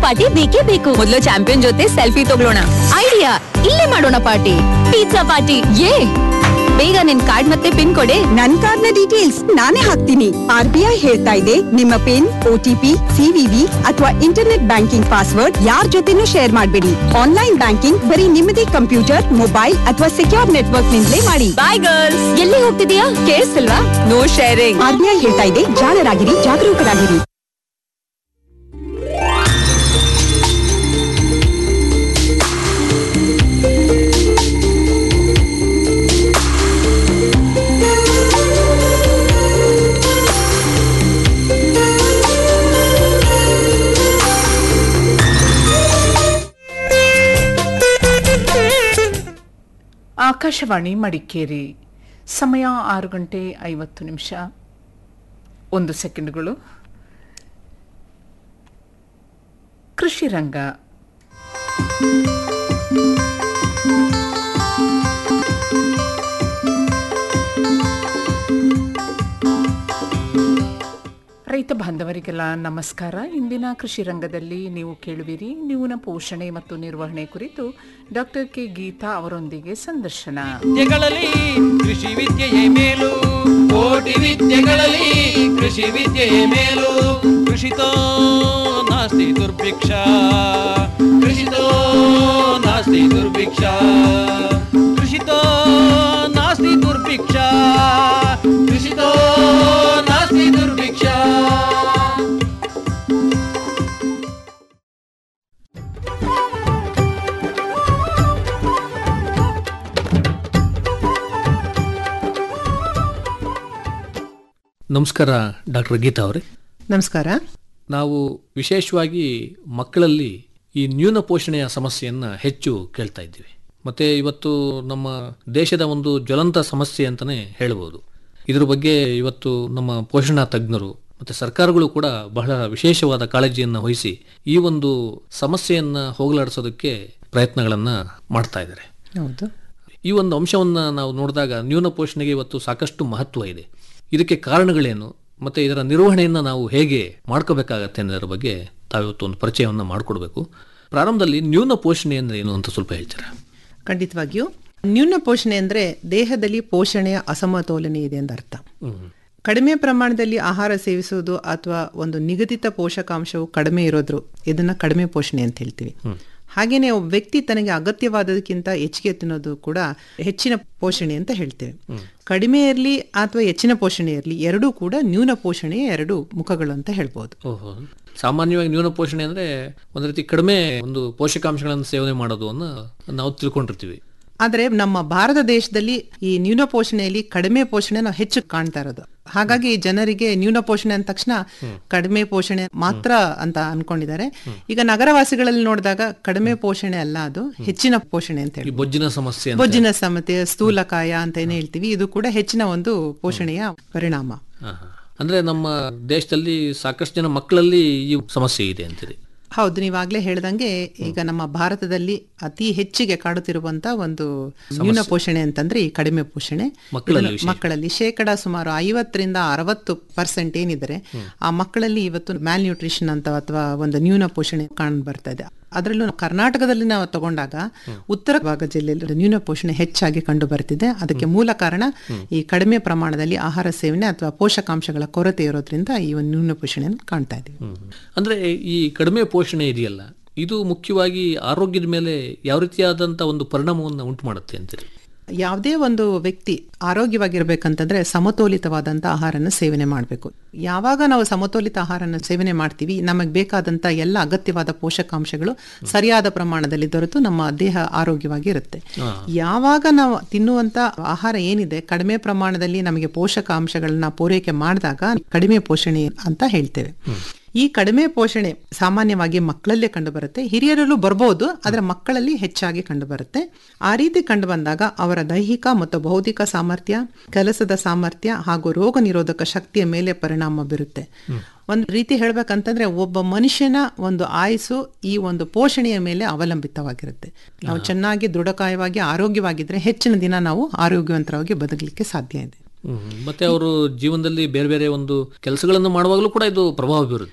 Party ಬೇಕೇ ಬೇಕು ಮೊದಲು ಚಾಂಪಿಯನ್ ಜೊತೆ ಸೆಲ್ಫಿ ತಗೊಳ್ಳೋಣ ಐಡಿಯಾ ಇಲ್ಲೇ ಮಾಡೋಣ ಪಾರ್ಟಿ ಪಿಜ್ಜಾ ಪಾರ್ಟಿ ಯೇ ಬೇಗ ನಿನ್ ಕಾರ್ಡ್ ಮತ್ತೆ ಪಿನ್ ಕೊಡೆ ನನ್ ಕಾರ್ಡ್ನ ಡೀಟೇಲ್ಸ್ ನಾನೇ ಹಾಕ್ತೀನಿ ಆರ್ ಬಿ ಐ ಹೇಳ್ತಾ ಇದೆ ನಿಮ್ಮ ಪಿನ್ ಓಟಿಪಿ ಸಿವಿವಿ ಅಥವಾ ಇಂಟರ್ನೆಟ್ ಬ್ಯಾಂಕಿಂಗ್ ಪಾಸ್ವರ್ಡ್ ಯಾರ್ ಜೊತೆನೂ ಶೇರ್ ಮಾಡಬೇಡಿ ಆನ್ಲೈನ್ ಬ್ಯಾಂಕಿಂಗ್ ಬರೀ ನಿಮ್ಮದೇ ಕಂಪ್ಯೂಟರ್ ಮೊಬೈಲ್ ಅಥವಾ ಸೆಕ್ಯೂರ್ ನೆಟ್ವರ್ಕ್ ನಿಂದಲೇ ಮಾಡಿ ಬಾಯ್ ಗರ್ಲ್ಸ್ ಎಲ್ಲಿ ಹೋಗ್ತಿದೀಯಾ ಕೇಳಿಸ್ತಿಲ್ವಾ no sharing R B I ಹೇಳ್ತಾ ಇದೆ ಜಾಣರಾಗಿರಿ ಜಾಗರೂಕರಾಗಿರಿ ಆಕಾಶವಾಣಿ ಮಡಿಕೇರಿ ಸಮಯ ಆರು ಗಂಟೆ ಐವತ್ತು ನಿಮಿಷ ಒಂದು ಸೆಕೆಂಡ್ಗಳು ಕೃಷಿ ರಂಗ ರೈತ ಬಾಂಧವರಿಗೆಲ್ಲ ನಮಸ್ಕಾರ ಇಂದಿನ ಕೃಷಿ ರಂಗದಲ್ಲಿ ನೀವು ಕೇಳುವಿರಿ ನ್ಯೂನ ಪೋಷಣೆ ಮತ್ತು ನಿರ್ವಹಣೆ ಕುರಿತು ಡಾಕ್ಟರ್ ಕೆ ಗೀತಾ ಅವರೊಂದಿಗೆ ಸಂದರ್ಶನ ವಿದ್ಯೆಗಳಲ್ಲಿ ಕೃಷಿ ವಿದ್ಯೆಯೇ ಮೇಲು ಕೋಟಿ ವಿದ್ಯೆಗಳಲ್ಲಿ ಕೃಷಿ ವಿದ್ಯೆಯೇ ಮೇಲು ಕೃಷಿತೋ ನಾಸ್ತಿ ದುರ್ಭಿಕ್ಷ ಕೃಷಿತೋ ನಾಸ್ತಿ ದುರ್ಭಿಕ್ಷ ಕೃಷಿತೋ ನಾಸ್ತಿ ದುರ್ಭಿಕ್ಷ ಕೃಷಿತೋ ನಾಸ್ತಿ ದುರ್ಭಿಕ್ಷ ನಮಸ್ಕಾರ ಡಾಕ್ಟರ್ ಗೀತಾ ಅವರೇ ನಮಸ್ಕಾರ ನಾವು ವಿಶೇಷವಾಗಿ ಮಕ್ಕಳಲ್ಲಿ ಈ ನ್ಯೂನ ಪೋಷಣೆಯ ಸಮಸ್ಯೆಯನ್ನು ಹೆಚ್ಚು ಕೇಳ್ತಾ ಇದ್ದೀವಿ ಮತ್ತು ಇವತ್ತು ನಮ್ಮ ದೇಶದ ಒಂದು ಜ್ವಲಂತ ಸಮಸ್ಯೆ ಅಂತಲೇ ಹೇಳ್ಬೋದು ಇದ್ರ ಬಗ್ಗೆ ಇವತ್ತು ನಮ್ಮ ಪೋಷಣಾ ತಜ್ಞರು ಮತ್ತು ಸರ್ಕಾರಗಳು ಕೂಡ ಬಹಳ ವಿಶೇಷವಾದ ಕಾಳಜಿಯನ್ನು ವಹಿಸಿ ಈ ಒಂದು ಸಮಸ್ಯೆಯನ್ನು ಹೋಗಲಾಡಿಸೋದಕ್ಕೆ ಪ್ರಯತ್ನಗಳನ್ನು ಮಾಡ್ತಾ ಇದ್ದಾರೆ ಹೌದು ಈ ಒಂದು ಅಂಶವನ್ನು ನಾವು ನೋಡಿದಾಗ ನ್ಯೂನ ಪೋಷಣೆಗೆ ಇವತ್ತು ಸಾಕಷ್ಟು ಮಹತ್ವ ಇದೆ ಇದಕ್ಕೆ ಕಾರಣಗಳೇನು ಮತ್ತು ಇದರ ನಿರ್ವಹಣೆಯನ್ನು ನಾವು ಹೇಗೆ ಮಾಡ್ಕೋಬೇಕಾಗತ್ತೆ ಅನ್ನೋದ್ರ ಬಗ್ಗೆ ತಾವಿವತ್ತು ಒಂದು ಪರಿಚಯವನ್ನು ಮಾಡಿಕೊಡ್ಬೇಕು ಪ್ರಾರಂಭದಲ್ಲಿ ನ್ಯೂನ ಪೋಷಣೆ ಅಂದರೆ ಏನು ಅಂತ ಸ್ವಲ್ಪ ಹೇಳ್ತೀರಾ ಖಂಡಿತವಾಗಿಯೂ ನ್ಯೂನ ಪೋಷಣೆ ಅಂದ್ರೆ ದೇಹದಲ್ಲಿ ಪೋಷಣೆಯ ಅಸಮತೋಲನೆ ಇದೆ ಅಂತ ಅರ್ಥ ಕಡಿಮೆ ಪ್ರಮಾಣದಲ್ಲಿ ಆಹಾರ ಸೇವಿಸುವುದು ಅಥವಾ ಒಂದು ನಿಗದಿತ ಪೋಷಕಾಂಶವು ಕಡಿಮೆ ಇರೋದ್ರು ಇದನ್ನ ಕಡಿಮೆ ಪೋಷಣೆ ಅಂತ ಹೇಳ್ತೀವಿ ಹಾಗೇನೆ ಒಬ್ಬ ವ್ಯಕ್ತಿ ತನಗೆ ಅಗತ್ಯವಾದದಕ್ಕಿಂತ ಹೆಚ್ಚಿಗೆ ತಿನ್ನೋದು ಕೂಡ ಹೆಚ್ಚಿನ ಪೋಷಣೆ ಅಂತ ಹೇಳ್ತೇವೆ ಕಡಿಮೆ ಇರಲಿ ಅಥವಾ ಹೆಚ್ಚಿನ ಪೋಷಣೆ ಇರಲಿ ಎರಡೂ ಕೂಡ ನ್ಯೂನ ಪೋಷಣೆಯ ಎರಡು ಮುಖಗಳು ಅಂತ ಹೇಳ್ಬೋದು ಓಹೋ ಸಾಮಾನ್ಯವಾಗಿ ನ್ಯೂನ ಪೋಷಣೆ ಅಂದರೆ ಒಂದು ರೀತಿ ಕಡಿಮೆ ಒಂದು ಪೋಷಕಾಂಶಗಳನ್ನು ಸೇವನೆ ಮಾಡೋದು ಅನ್ನು ನಾವು ತಿಳ್ಕೊಂಡಿರ್ತೀವಿ ಆದರೆ ನಮ್ಮ ಭಾರತ ದೇಶದಲ್ಲಿ ಈ ನ್ಯೂನ ಪೋಷಣೆಯಲ್ಲಿ ಕಡಿಮೆ ಪೋಷಣೆ ನಾವು ಹೆಚ್ಚು ಕಾಣ್ತಾ ಇರೋದು ಹಾಗಾಗಿ ಜನರಿಗೆ ನ್ಯೂನ ಪೋಷಣೆ ಅಂದ ತಕ್ಷಣ ಕಡಿಮೆ ಪೋಷಣೆ ಮಾತ್ರ ಅಂತ ಅನ್ಕೊಂಡಿದ್ದಾರೆ ಈಗ ನಗರವಾಸಿಗಳಲ್ಲಿ ನೋಡಿದಾಗ ಕಡಿಮೆ ಪೋಷಣೆ ಅಲ್ಲ ಅದು ಹೆಚ್ಚಿನ ಪೋಷಣೆ ಅಂತ ಈ ಹೇಳಿ ಬೊಜ್ಜಿನ ಸಮಸ್ಯೆ ಅಂತ ಬೊಜ್ಜಿನ ಸಮತೆ ಸ್ಥೂಲಕಾಯ ಅಂತ ಏನ್ ಹೇಳ್ತೀವಿ ಇದು ಕೂಡ ಹೆಚ್ಚಿನ ಒಂದು ಪೋಷಣೆಯ ಪರಿಣಾಮ ಹಾ, ಹಾ. ಅಂದ್ರೆ ನಮ್ಮ ದೇಶದಲ್ಲಿ ಸಾಕಷ್ಟು ಜನ ಮಕ್ಕಳಲ್ಲಿ ಈ ಸಮಸ್ಯೆ ಇದೆ ಅಂತೀರಿ ಹೌದು ನೀವಾಗ್ಲೇ ಹೇಳ್ದಂಗೆ ಈಗ ನಮ್ಮ ಭಾರತದಲ್ಲಿ ಅತಿ ಹೆಚ್ಚಿಗೆ ಕಾಡುತ್ತಿರುವಂತ ಒಂದು ನ್ಯೂನ ಪೋಷಣೆ ಅಂತಂದ್ರೆ ಈ ಕಡಿಮೆ ಪೋಷಣೆ ಮಕ್ಕಳಲ್ಲಿ ಇದನ್ನು ಮಕ್ಕಳಲ್ಲಿ ಶೇಕಡ ಸುಮಾರು ಐವತ್ತರಿಂದ ಅರವತ್ತು ಪರ್ಸೆಂಟ್ ಏನಿದ್ದಾರೆ ಆ ಮಕ್ಕಳಲ್ಲಿ ಇವತ್ತು ಮ್ಯಾಲ್ ನ್ಯೂಟ್ರಿಷನ್ ಅಂತ ಅಥವಾ ಒಂದು ನ್ಯೂನ ಪೋಷಣೆ ಕಾಣ್ ಬರ್ತಾ ಇದೆ ಅದರಲ್ಲೂ ನಾವು ಕರ್ನಾಟಕದಲ್ಲಿ ನಾವು ತಗೊಂಡಾಗ ಉತ್ತರ ಭಾಗ ಜಿಲ್ಲೆಯಲ್ಲಿ ನ್ಯೂನ ಪೋಷಣೆ ಹೆಚ್ಚಾಗಿ ಕಂಡು ಬರ್ತಿದೆ ಅದಕ್ಕೆ ಮೂಲ ಕಾರಣ ಈ ಕಡಿಮೆ ಪ್ರಮಾಣದಲ್ಲಿ ಆಹಾರ ಸೇವನೆ ಅಥವಾ ಪೋಷಕಾಂಶಗಳ ಕೊರತೆ ಇರೋದ್ರಿಂದ ಈ ಒಂದು ನ್ಯೂನ ಪೋಷಣೆಯನ್ನು ಕಾಣ್ತಾ ಇದ್ದೀವಿ ಹ್ಮ್. ಅಂದ್ರೆ ಈ ಕಡಿಮೆ ಪೋಷಣೆ ಇದೆಯಲ್ಲ ಇದು ಮುಖ್ಯವಾಗಿ ಆರೋಗ್ಯದ ಮೇಲೆ ಯಾವ ರೀತಿಯಾದಂಥ ಒಂದು ಪರಿಣಾಮವನ್ನು ಉಂಟು ಮಾಡುತ್ತೆ ಅಂತೀರಿ ಯಾವುದೇ ಒಂದು ವ್ಯಕ್ತಿ ಆರೋಗ್ಯವಾಗಿರ್ಬೇಕಂತಂದ್ರೆ ಸಮತೋಲಿತವಾದಂಥ ಆಹಾರನ ಸೇವನೆ ಮಾಡಬೇಕು ಯಾವಾಗ ನಾವು ಸಮತೋಲಿತ ಆಹಾರನ ಸೇವನೆ ಮಾಡ್ತೀವಿ ನಮಗೆ ಬೇಕಾದಂಥ ಎಲ್ಲ ಅಗತ್ಯವಾದ ಪೋಷಕಾಂಶಗಳು ಸರಿಯಾದ ಪ್ರಮಾಣದಲ್ಲಿ ದೊರೆತು ನಮ್ಮ ದೇಹ ಆರೋಗ್ಯವಾಗಿ ಇರುತ್ತೆ ಯಾವಾಗ ನಾವು ತಿನ್ನುವಂತ ಆಹಾರ ಏನಿದೆ ಕಡಿಮೆ ಪ್ರಮಾಣದಲ್ಲಿ ನಮಗೆ ಪೋಷಕಾಂಶಗಳನ್ನ ಪೂರೈಕೆ ಮಾಡಿದಾಗ ಕಡಿಮೆ ಪೋಷಣೆ ಅಂತ ಹೇಳ್ತೇವೆ ಈ ಕಡಿಮೆ ಪೋಷಣೆ ಸಾಮಾನ್ಯವಾಗಿ ಮಕ್ಕಳಲ್ಲೇ ಕಂಡು ಬರುತ್ತೆ ಹಿರಿಯರಲ್ಲೂ ಬರ್ಬೋದು ಆದರೆ ಮಕ್ಕಳಲ್ಲಿ ಹೆಚ್ಚಾಗಿ ಕಂಡು ಬರುತ್ತೆ ಆ ರೀತಿ ಕಂಡು ಬಂದಾಗ ಅವರ ದೈಹಿಕ ಮತ್ತು ಬೌದ್ಧಿಕ ಸಾಮರ್ಥ್ಯ ಕೆಲಸದ ಸಾಮರ್ಥ್ಯ ಹಾಗೂ ರೋಗ ನಿರೋಧಕ ಶಕ್ತಿಯ ಮೇಲೆ ಪರಿಣಾಮ ಬೀರುತ್ತೆ ಒಂದು ರೀತಿ ಹೇಳ್ಬೇಕಂತಂದ್ರೆ ಒಬ್ಬ ಮನುಷ್ಯನ ಒಂದು ಆಯುಸ್ಸು ಈ ಒಂದು ಪೋಷಣೆಯ ಮೇಲೆ ಅವಲಂಬಿತವಾಗಿರುತ್ತೆ ನಾವು ಚೆನ್ನಾಗಿ ದೃಢಕಾಯವಾಗಿ ಆರೋಗ್ಯವಾಗಿದ್ರೆ ಹೆಚ್ಚಿನ ದಿನ ನಾವು ಆರೋಗ್ಯವಂತರಾಗಿ ಬದುಕಲಿಕ್ಕೆ ಸಾಧ್ಯ ಇದೆ ಹ್ಮ್. ಮತ್ತೆ ಅವರು ಜೀವನದಲ್ಲಿ ಬೇರೆ ಬೇರೆ ಒಂದು ಕೆಲಸಗಳನ್ನು ಮಾಡುವಾಗಲೂ ಕೂಡ ಇದು ಪ್ರಭಾವ ಬೀರುತ್ತೆ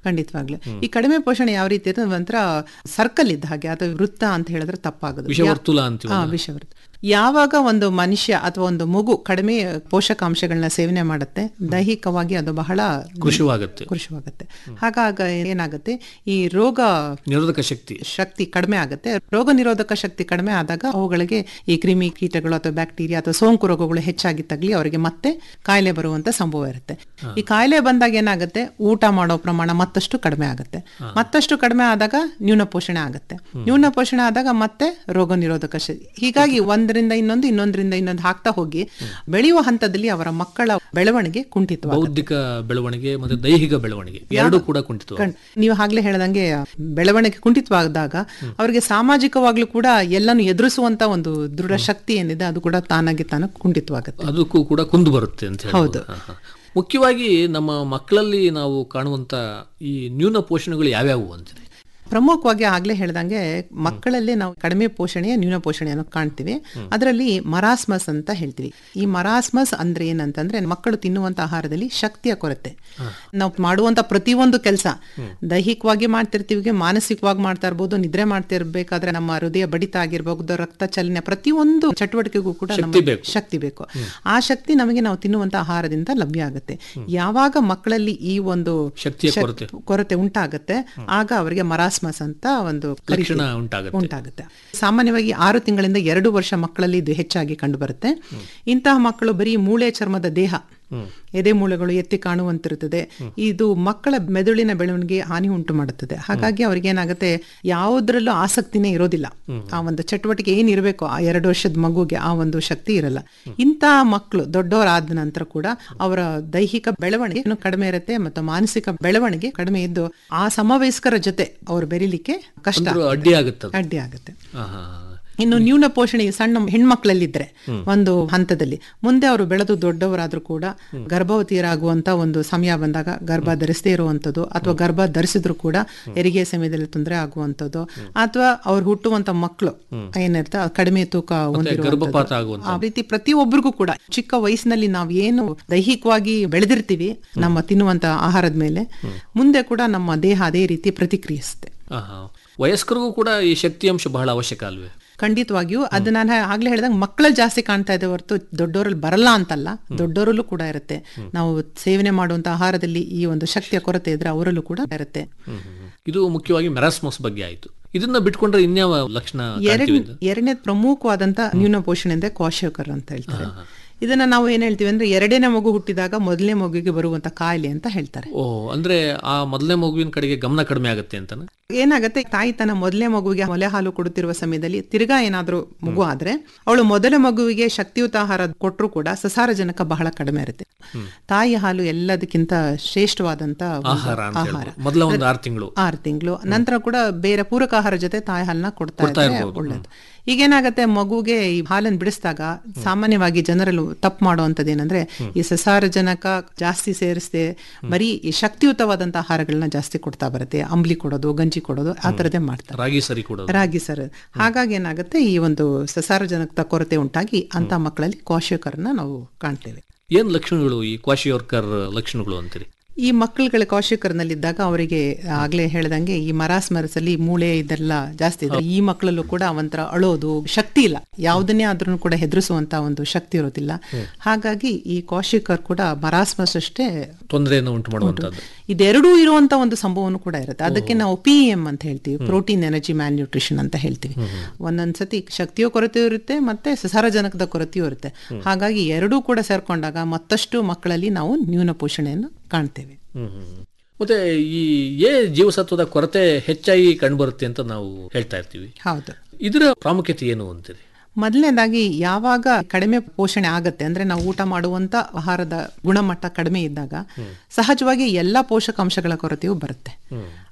ಖಂಡಿತವಾಗ್ಲು ಈ ಕಡಿಮೆ ಪೋಷಣೆ ಯಾವ ರೀತಿ ಇರ್ತದೆ ಒಂಥರ ಸರ್ಕಲ್ ಇದ್ದ ಹಾಗೆ ಅಥವಾ ವೃತ್ತ ಅಂತ ಹೇಳಿದ್ರೆ ತಪ್ಪಾಗೋದು ವಿಷವರ್ತುಲ ಯಾ- ಅಂತೀವಲ್ಲ? ಹಾ, ವಿಷವರ್ತು ಯಾವಾಗ ಒಂದು ಮನುಷ್ಯ ಅಥವಾ ಒಂದು ಮಗು ಕಡಿಮೆ ಪೋಷಕಾಂಶಗಳನ್ನ ಸೇವನೆ ಮಾಡುತ್ತೆ ದೈಹಿಕವಾಗಿ ಅದು ಬಹಳ ಕೃಷಿವಾಗುತ್ತೆ ಕೃಷಿವಾಗುತ್ತೆ ಹಾಗಾಗ ಏನಾಗುತ್ತೆ ಈ ರೋಗ ನಿರೋಧಕ ಶಕ್ತಿ ಶಕ್ತಿ ಕಡಿಮೆ ಆಗುತ್ತೆ ರೋಗ ನಿರೋಧಕ ಶಕ್ತಿ ಕಡಿಮೆ ಆದಾಗ ಅವುಗಳಿಗೆ ಈ ಕ್ರಿಮಿ ಕೀಟಗಳು ಅಥವಾ ಬ್ಯಾಕ್ಟೀರಿಯಾ ಅಥವಾ ಸೋಂಕು ರೋಗಗಳು ಹೆಚ್ಚಾಗಿ ತಗಲಿ ಅವರಿಗೆ ಮತ್ತೆ ಕಾಯಿಲೆ ಬರುವಂತ ಸಂಭವ ಇರುತ್ತೆ ಈ ಕಾಯಿಲೆ ಬಂದಾಗ ಏನಾಗುತ್ತೆ ಊಟ ಮಾಡೋ ಪ್ರಮಾಣ ಮತ್ತಷ್ಟು ಕಡಿಮೆ ಆಗುತ್ತೆ ಮತ್ತಷ್ಟು ಕಡಿಮೆ ಆದಾಗ ನ್ಯೂನ ಪೋಷಣೆ ಆಗುತ್ತೆ ನ್ಯೂನ ಪೋಷಣೆ ಆದಾಗ ಮತ್ತೆ ರೋಗ ನಿರೋಧಕ ಶಕ್ತಿ ಹೀಗಾಗಿ ಒಂದರಿಂದ ಇನ್ನೊಂದು ಇನ್ನೊಂದರಿಂದ ಇನ್ನೊಂದು ಹಾಕ್ತಾ ಹೋಗಿ ಬೆಳೆಯುವ ಹಂತದಲ್ಲಿ ಅವರ ಮಕ್ಕಳ ಬೆಳವಣಿಗೆ ಕುಂಠಿತವಾಗುತ್ತೆ ಬೌದ್ಧಿಕ ಬೆಳವಣಿಗೆ ಮತ್ತೆ ದೈಹಿಕ ಬೆಳವಣಿಗೆ ಎರಡೂ ಕೂಡ ಕುಂಠಿತ ಕಣ್- ನೀವು ಆಗ್ಲೇ ಹೇಳ್ದಂಗೆ ಬೆಳವಣಿಗೆ ಕುಂಠಿತವಾದಾಗ ಅವರಿಗೆ ಸಾಮಾಜಿಕವಾಗ್ಲೂ ಕೂಡ ಎಲ್ಲಾನು ಎದುರಿಸುವಂತ ಒಂದು ದೃಢ ಶಕ್ತಿ ಏನಿದೆ ಅದು ಕೂಡ ತಾನಾಗಿ ತಾನು ಕುಂಠಿತವಾಗುತ್ತೆ ಅದಕ್ಕೂ ಕೂಡ ಕುಂದು ಬರುತ್ತೆ ಅಂತ ಹೇಳ್ಬೋದು. ಹೌದು. ಹಾ, ಹಾ. ಮುಖ್ಯವಾಗಿ ನಮ್ಮ ಮಕ್ಕಳಲ್ಲಿ ನಾವು ಕಾಣುವಂತ ಈ ನ್ಯೂನ ಪೋಷಣೆಗಳು ಯಾವ್ಯಾವು ಅಂತೀರಿ ಪ್ರಮುಖವಾಗಿ ಆಗ್ಲೇ ಹೇಳ್ದಂಗೆ ಮಕ್ಕಳಲ್ಲಿ ನಾವು ಕಡಿಮೆ ಪೋಷಣೆಯ ನ್ಯೂನ ಪೋಷಣೆಯನ್ನು ಕಾಣ್ತೀವಿ ಅದರಲ್ಲಿ ಮರಾಸ್ಮಸ್ ಅಂತ ಹೇಳ್ತೀವಿ ಈ ಮರಾಸ್ಮಸ್ ಅಂದ್ರೆ ಏನಂತಂದ್ರೆ ಮಕ್ಕಳು ತಿನ್ನುವಂತ ಆಹಾರದಲ್ಲಿ ಶಕ್ತಿಯ ಕೊರತೆ ನಾವು ಮಾಡುವಂತ ಪ್ರತಿಯೊಂದು ಕೆಲಸ ದೈಹಿಕವಾಗಿ ಮಾಡ್ತಿರ್ತೀವಿ ಮಾನಸಿಕವಾಗಿ ಮಾಡ್ತಾ ಇರ್ಬೋದು ನಿದ್ರೆ ಮಾಡ್ತಾ ಇರ್ಬೇಕಾದ್ರೆ ನಮ್ಮ ಹೃದಯ ಬಡಿತ ಆಗಿರ್ಬಹುದು ರಕ್ತ ಚಲನೆ ಪ್ರತಿಯೊಂದು ಚಟುವಟಿಕೆಗೂ ಕೂಡ ಶಕ್ತಿ ನಮಗೆ ಬೇಕು. ಶಕ್ತಿ ಬೇಕು ಆ ಶಕ್ತಿ ನಮಗೆ ನಾವು ತಿನ್ನುವಂತ ಆಹಾರದಿಂದ ಲಭ್ಯ ಆಗುತ್ತೆ ಯಾವಾಗ ಮಕ್ಕಳಲ್ಲಿ ಈ ಒಂದು ಶಕ್ತಿಯ ಶಕ್- ಕೊರತೆ. ಕೊರತೆ ಉಂಟಾಗುತ್ತೆ ಆಗ ಅವರಿಗೆ ಮರಾಸ್ಮಸ್ ಅಂತ ಒಂದು ಕರಿತೀವಿ. ಲಕ್ಷಣ ಉಂಟಾಗುತ್ತೆ. ಉಂಟಾಗುತ್ತೆ ಸಾಮಾನ್ಯವಾಗಿ ಆರು ತಿಂಗಳಿಂದ ಎರಡು ವರ್ಷ ಮಕ್ಕಳಲ್ಲಿ ಇದು ಹೆಚ್ಚಾಗಿ ಕಂಡು ಬರುತ್ತೆ ಇಂತಹ ಮಕ್ಕಳು ಬರೀ ಮೂಳೆ ಚರ್ಮದ ದೇಹ ಎದೆ ಮೂಳೆಗಳು ಎತ್ತಿ ಕಾಣುವಂತಿರುತ್ತದೆ ಇದು ಮಕ್ಕಳ ಮೆದುಳಿನ ಬೆಳವಣಿಗೆ ಹಾನಿ ಉಂಟು ಮಾಡುತ್ತದೆ ಹಾಗಾಗಿ ಅವ್ರಿಗೆ ಏನಾಗುತ್ತೆ ಯಾವುದ್ರಲ್ಲೂ ಆಸಕ್ತಿನೇ ಇರೋದಿಲ್ಲ ಆ ಒಂದು ಚಟುವಟಿಕೆ ಏನಿರಬೇಕು ಆ ಎರಡು ವರ್ಷದ ಮಗುಗೆ ಆ ಒಂದು ಶಕ್ತಿ ಇರಲ್ಲ ಇಂತಹ ಮಕ್ಕಳು ದೊಡ್ಡವರಾದ ನಂತರ ಕೂಡ ಅವರ ದೈಹಿಕ ಬೆಳವಣಿಗೆ ಇನ್ನು ಕಡಿಮೆ ಇರುತ್ತೆ ಮತ್ತು ಮಾನಸಿಕ ಬೆಳವಣಿಗೆ ಕಡಿಮೆ ಇದ್ದು ಆ ಸಮವಯಸ್ಕರ ಜೊತೆ ಅವ್ರು ಬೆರೀಲಿಕ್ಕೆ ಕಷ್ಟ ಅಂದ್ರೂ ಆಗ್ತದೆ. ಅಡ್ಡಿ ಆಗುತ್ತೆ ಅದು. ಅಡ್ಡಿ ಆಗುತ್ತೆ ಹಾ, ಹಾ, ಹಾ. ಇನ್ನು ನ್ಯೂನ ಪೋಷಣೆ ಈ ಸಣ್ಣ ಹೆಣ್ಮಕ್ಳಲ್ಲಿದ್ರೆ ಒಂದು ಹಂತದಲ್ಲಿ ಮುಂದೆ ಅವರು ಬೆಳೆದು ದೊಡ್ಡವರಾದ್ರೂ ಕೂಡ ಗರ್ಭವತಿಯರಾಗುವಂತ ಒಂದು ಸಮಯ ಬಂದಾಗ ಗರ್ಭ ಧರಿಸದೇ ಇರುವಂತದ್ದು ಅಥವಾ ಗರ್ಭ ಧರಿಸಿದ್ರು ಕೂಡ ಹೆರಿಗೆ ಸಮಯದಲ್ಲಿ ತೊಂದರೆ ಆಗುವಂತದ್ದು ಅಥವಾ ಅವ್ರು ಹುಟ್ಟುವಂತ ಮಕ್ಕಳು ಏನಿರ್ತ ಕಡಿಮೆ ತೂಕ ಹೊಂದಿರುವಂತದ್ದು. ಗರ್ಭಪಾತ ಆಗುವಂಥದ್ದು. ಆ ರೀತಿ ಪ್ರತಿಯೊಬ್ಬರಿಗೂ ಕೂಡ ಚಿಕ್ಕ ವಯಸ್ಸಿನಲ್ಲಿ ನಾವು ಏನು ದೈಹಿಕವಾಗಿ ಬೆಳೆದಿರ್ತೀವಿ ನಮ್ಮ ತಿನ್ನುವಂತ ಆಹಾರದ ಮೇಲೆ ಮುಂದೆ ಕೂಡ ನಮ್ಮ ದೇಹ ಅದೇ ರೀತಿ ಪ್ರತಿಕ್ರಿಯಿಸುತ್ತೆ ಹಾ, ಹಾ. ವಯಸ್ಕರಿಗೂ ಕೂಡ ಈ ಶಕ್ತಿ ಅಂಶ ಬಹಳ ಅವಶ್ಯಕ ಅಲ್ವೇ ಖಂಡಿತವಾಗಿಯೂ ಅದು ನಾನು ಆಗ್ಲೇ ಹೇಳಿದಂಗೆ ಮಕ್ಕಳಲ್ಲಿ ಜಾಸ್ತಿ ಕಾಣ್ತಾ ಇದೆ ಹೊರತು ದೊಡ್ಡವರಲ್ಲಿ ಬರಲ್ಲ ಅಂತಲ್ಲ ದೊಡ್ಡವರಲ್ಲೂ ಕೂಡ ಇರುತ್ತೆ ನಾವು ಸೇವನೆ ಮಾಡುವಂತ ಆಹಾರದಲ್ಲಿ ಈ ಒಂದು ಶಕ್ತಿಯ ಕೊರತೆ ಇದ್ರೆ ಅವರಲ್ಲೂ ಕೂಡ ಇರುತ್ತೆ ಹ್ಮ್, ಹ್ಮ್, ಹ್ಮ್. ಇದು ಮುಖ್ಯವಾಗಿ ಮೆರಾಸ್ಮಸ್ ಬಗ್ಗೆ ಆಯ್ತು ಇದನ್ನ ಬಿಟ್ಕೊಂಡ್ರೆ ಇನ್ಯಾವ ಲಕ್ಷಣ ಎರಡ್ ಕಾಣ್ತೀವಿ ಅಂತ? ಎರಡನೇ ಪ್ರಮುಖವಾದಂತ ನ್ಯೂನ ಪೋಷಣೆ ಅಂದ್ರೆ ಕ್ವಾಶಕರ್ ಅಂತ ಹೇಳ್ತಾರೆ ಇದನ್ನ ನಾವು ಏನ್ ಹೇಳ್ತೀವಿ ಅಂದ್ರೆ ಎರಡನೇ ಮಗು ಹುಟ್ಟಿದಾಗ ಮೊದಲನೇ ಮಗುವಿಗೆ ಬರುವಂತ ಕಾಯಿಲೆ ಅಂತ ಹೇಳ್ತಾರೆ ಓ ಅಂದ್ರೆ ಆ ಮೊದಲನೇ ಮಗುವಿನ ಕಡೆಗೆ ಗಮನ ಕಡಿಮೆ ಆಗುತ್ತೆ ಅಂತ ಏನಾಗುತ್ತೆ ತಾಯಿ ತನ್ನ ಮೊದಲನೇ ಮಗುವಿಗೆ ಮೊಲೆ ಹಾಲು ಕೊಡುತ್ತಿರುವ ಸಮಯದಲ್ಲಿ ತಿರ್ಗಾ ಏನಾದ್ರೂ ಮಗು ಆದ್ರೆ ಅವಳು ಮೊದಲ ಮಗುವಿಗೆ ಶಕ್ತಿಯುತ ಆಹಾರ ಕೊಟ್ಟರು ಕೂಡ ಸಸಾರಜನಕ ಬಹಳ ಕಡಿಮೆ ಇರುತ್ತೆ ತಾಯಿ ಹಾಲು ಎಲ್ಲದಕ್ಕಿಂತ ಶ್ರೇಷ್ಠವಾದಂತ ಒಂದು ಆಹಾರ ಅಂತ ಆಹಾರ ಹೇಳ್ಬೋದು. ಮೊದಲ ಒಂದು ಆರು ತಿಂಗಳು ಆರು ತಿಂಗಳು ನಂತರ ಕೂಡ ಬೇರೆ ಪೂರಕ ಆಹಾರ ಜೊತೆ ತಾಯಿ ಹಾಲನ್ನ ಕೊಡ್ತಾ ಕೊಡ್ತಾ ಇದ್ರೆ ಇರ್ಬೋದು. ಒಳ್ಳೇದು ಈಗೇನಾಗತ್ತೆ ಮಗುಗೆ ಈ ಹಾಲನ್ನು ಬಿಡಿಸಿದಾಗ ಸಾಮಾನ್ಯವಾಗಿ ಜನರಲ್ಲೂ ತಪ್ಪು ಮಾಡುವಂಥದ್ದು ಏನಂದ್ರೆ ಈ ಸಸಾರಜನಕ ಜಾಸ್ತಿ ಸೇರಿಸದೆ ಬರೀ ಈ ಶಕ್ತಿಯುತವಾದಂತ ಆಹಾರಗಳನ್ನ ಜಾಸ್ತಿ ಕೊಡ್ತಾ ಬರುತ್ತೆ ಅಂಬ್ಲಿ ಕೊಡೋದು ಗಂಜಿ ಕೊಡೋದು ಆ ಥರದೇ ಮಾಡ್ತಾರೆ ರಾಗಿ ಸರಿ ಕೊಡೋದು ರಾಗಿ ಸರ್ ಹಾಗಾಗಿ ಏನಾಗುತ್ತೆ ಈ ಒಂದು ಸಸಾರಜನಕದ ಕೊರತೆ ಉಂಟಾಗಿ ಅಂತ ಮಕ್ಕಳಲ್ಲಿ ಕ್ವಾಶಕರನ್ನ ನಾವು ಕಾಣ್ತೇವೆ ಏನ್ ಲಕ್ಷಣಗಳು ಈ ಕ್ವಾಶಿಯೋರ್ಕರ್ ಲಕ್ಷಣಗಳು ಅಂತೀರಿ ಈ ಮಕ್ಕಳುಗಳ ಕೌಶಿಕರ್ನಲ್ಲಿದ್ದಾಗ ಅವರಿಗೆ ಆಗ್ಲೇ ಹೇಳ್ದಂಗೆ ಈ ಮರಾಸ್ ಅಲ್ಲಿ ಮೂಳೆ ಇದೆಲ್ಲ ಜಾಸ್ತಿ ಇದೆ ಈ ಮಕ್ಕಳಲ್ಲೂ ಕೂಡ ಒಂಥರ ಅಳೋದು ಶಕ್ತಿ ಇಲ್ಲ ಯಾವುದನ್ನೇ ಆದ್ರೂ ಕೂಡ ಹೆದರಿಸುವಂತ ಒಂದು ಶಕ್ತಿ ಇರೋದಿಲ್ಲ ಹಾಗಾಗಿ ಈ ಕೌಶಿಕರ್ ಕೂಡ ಮರಾಸ್ಮಸ್ ಅಷ್ಟೇ ತೊಂದರೆಯನ್ನು ಉಂಟು ಮಾಡುವಂತದ್ದು ಇದೆರಡೂ ಇರುವಂತ ಒಂದು ಸಂಭವನೂ ಕೂಡ ಇರುತ್ತೆ ಅದಕ್ಕೆ ನಾವು ಪಿ ಎಂ ಅಂತ ಹೇಳ್ತೀವಿ ಪ್ರೋಟೀನ್ ಎನರ್ಜಿ ಮ್ಯಾಲ್ ನ್ಯೂಟ್ರಿಷನ್ ಅಂತ ಹೇಳ್ತೀವಿ ಒಂದೊಂದ್ಸತಿ ಶಕ್ತಿಯೋ ಕೊರತೆಯೂ ಇರುತ್ತೆ ಮತ್ತೆ ಸಸಾರಜನಕದ ಕೊರತೆಯೂ ಇರುತ್ತೆ ಹಾಗಾಗಿ ಎರಡೂ ಕೂಡ ಸೇರ್ಕೊಂಡಾಗ ಮತ್ತಷ್ಟು ಮಕ್ಕಳಲ್ಲಿ ನಾವು ನ್ಯೂನ ಪೋಷಣೆಯನ್ನು ಕಾಣ್ತೇವೆ ಹ್ಮ್ ಹ್ಮ್ ಹ್ಮ್. ಮತ್ತೆ ಈ ಏ ಜೀವಸತ್ವದ ಕೊರತೆ ಹೆಚ್ಚಾಗಿ ಕಂಡುಬರುತ್ತೆ ಅಂತ ನಾವು ಹೇಳ್ತಾ ಇರ್ತೀವಿ ಹೌದು ಇದರ ಪ್ರಾಮುಖ್ಯತೆ ಏನು ಅಂತೀರಿ ಮೊದಲನೇದಾಗಿ ಯಾವಾಗ ಕಡಿಮೆ ಪೋಷಣೆ ಆಗತ್ತೆ ಅಂದ್ರೆ ನಾವು ಊಟ ಮಾಡುವಂತ ಆಹಾರದ ಗುಣಮಟ್ಟ ಕಡಿಮೆ ಇದ್ದಾಗ ಸಹಜವಾಗಿ ಎಲ್ಲಾ ಪೋಷಕಾಂಶಗಳ ಕೊರತೆಯೂ ಬರುತ್ತೆ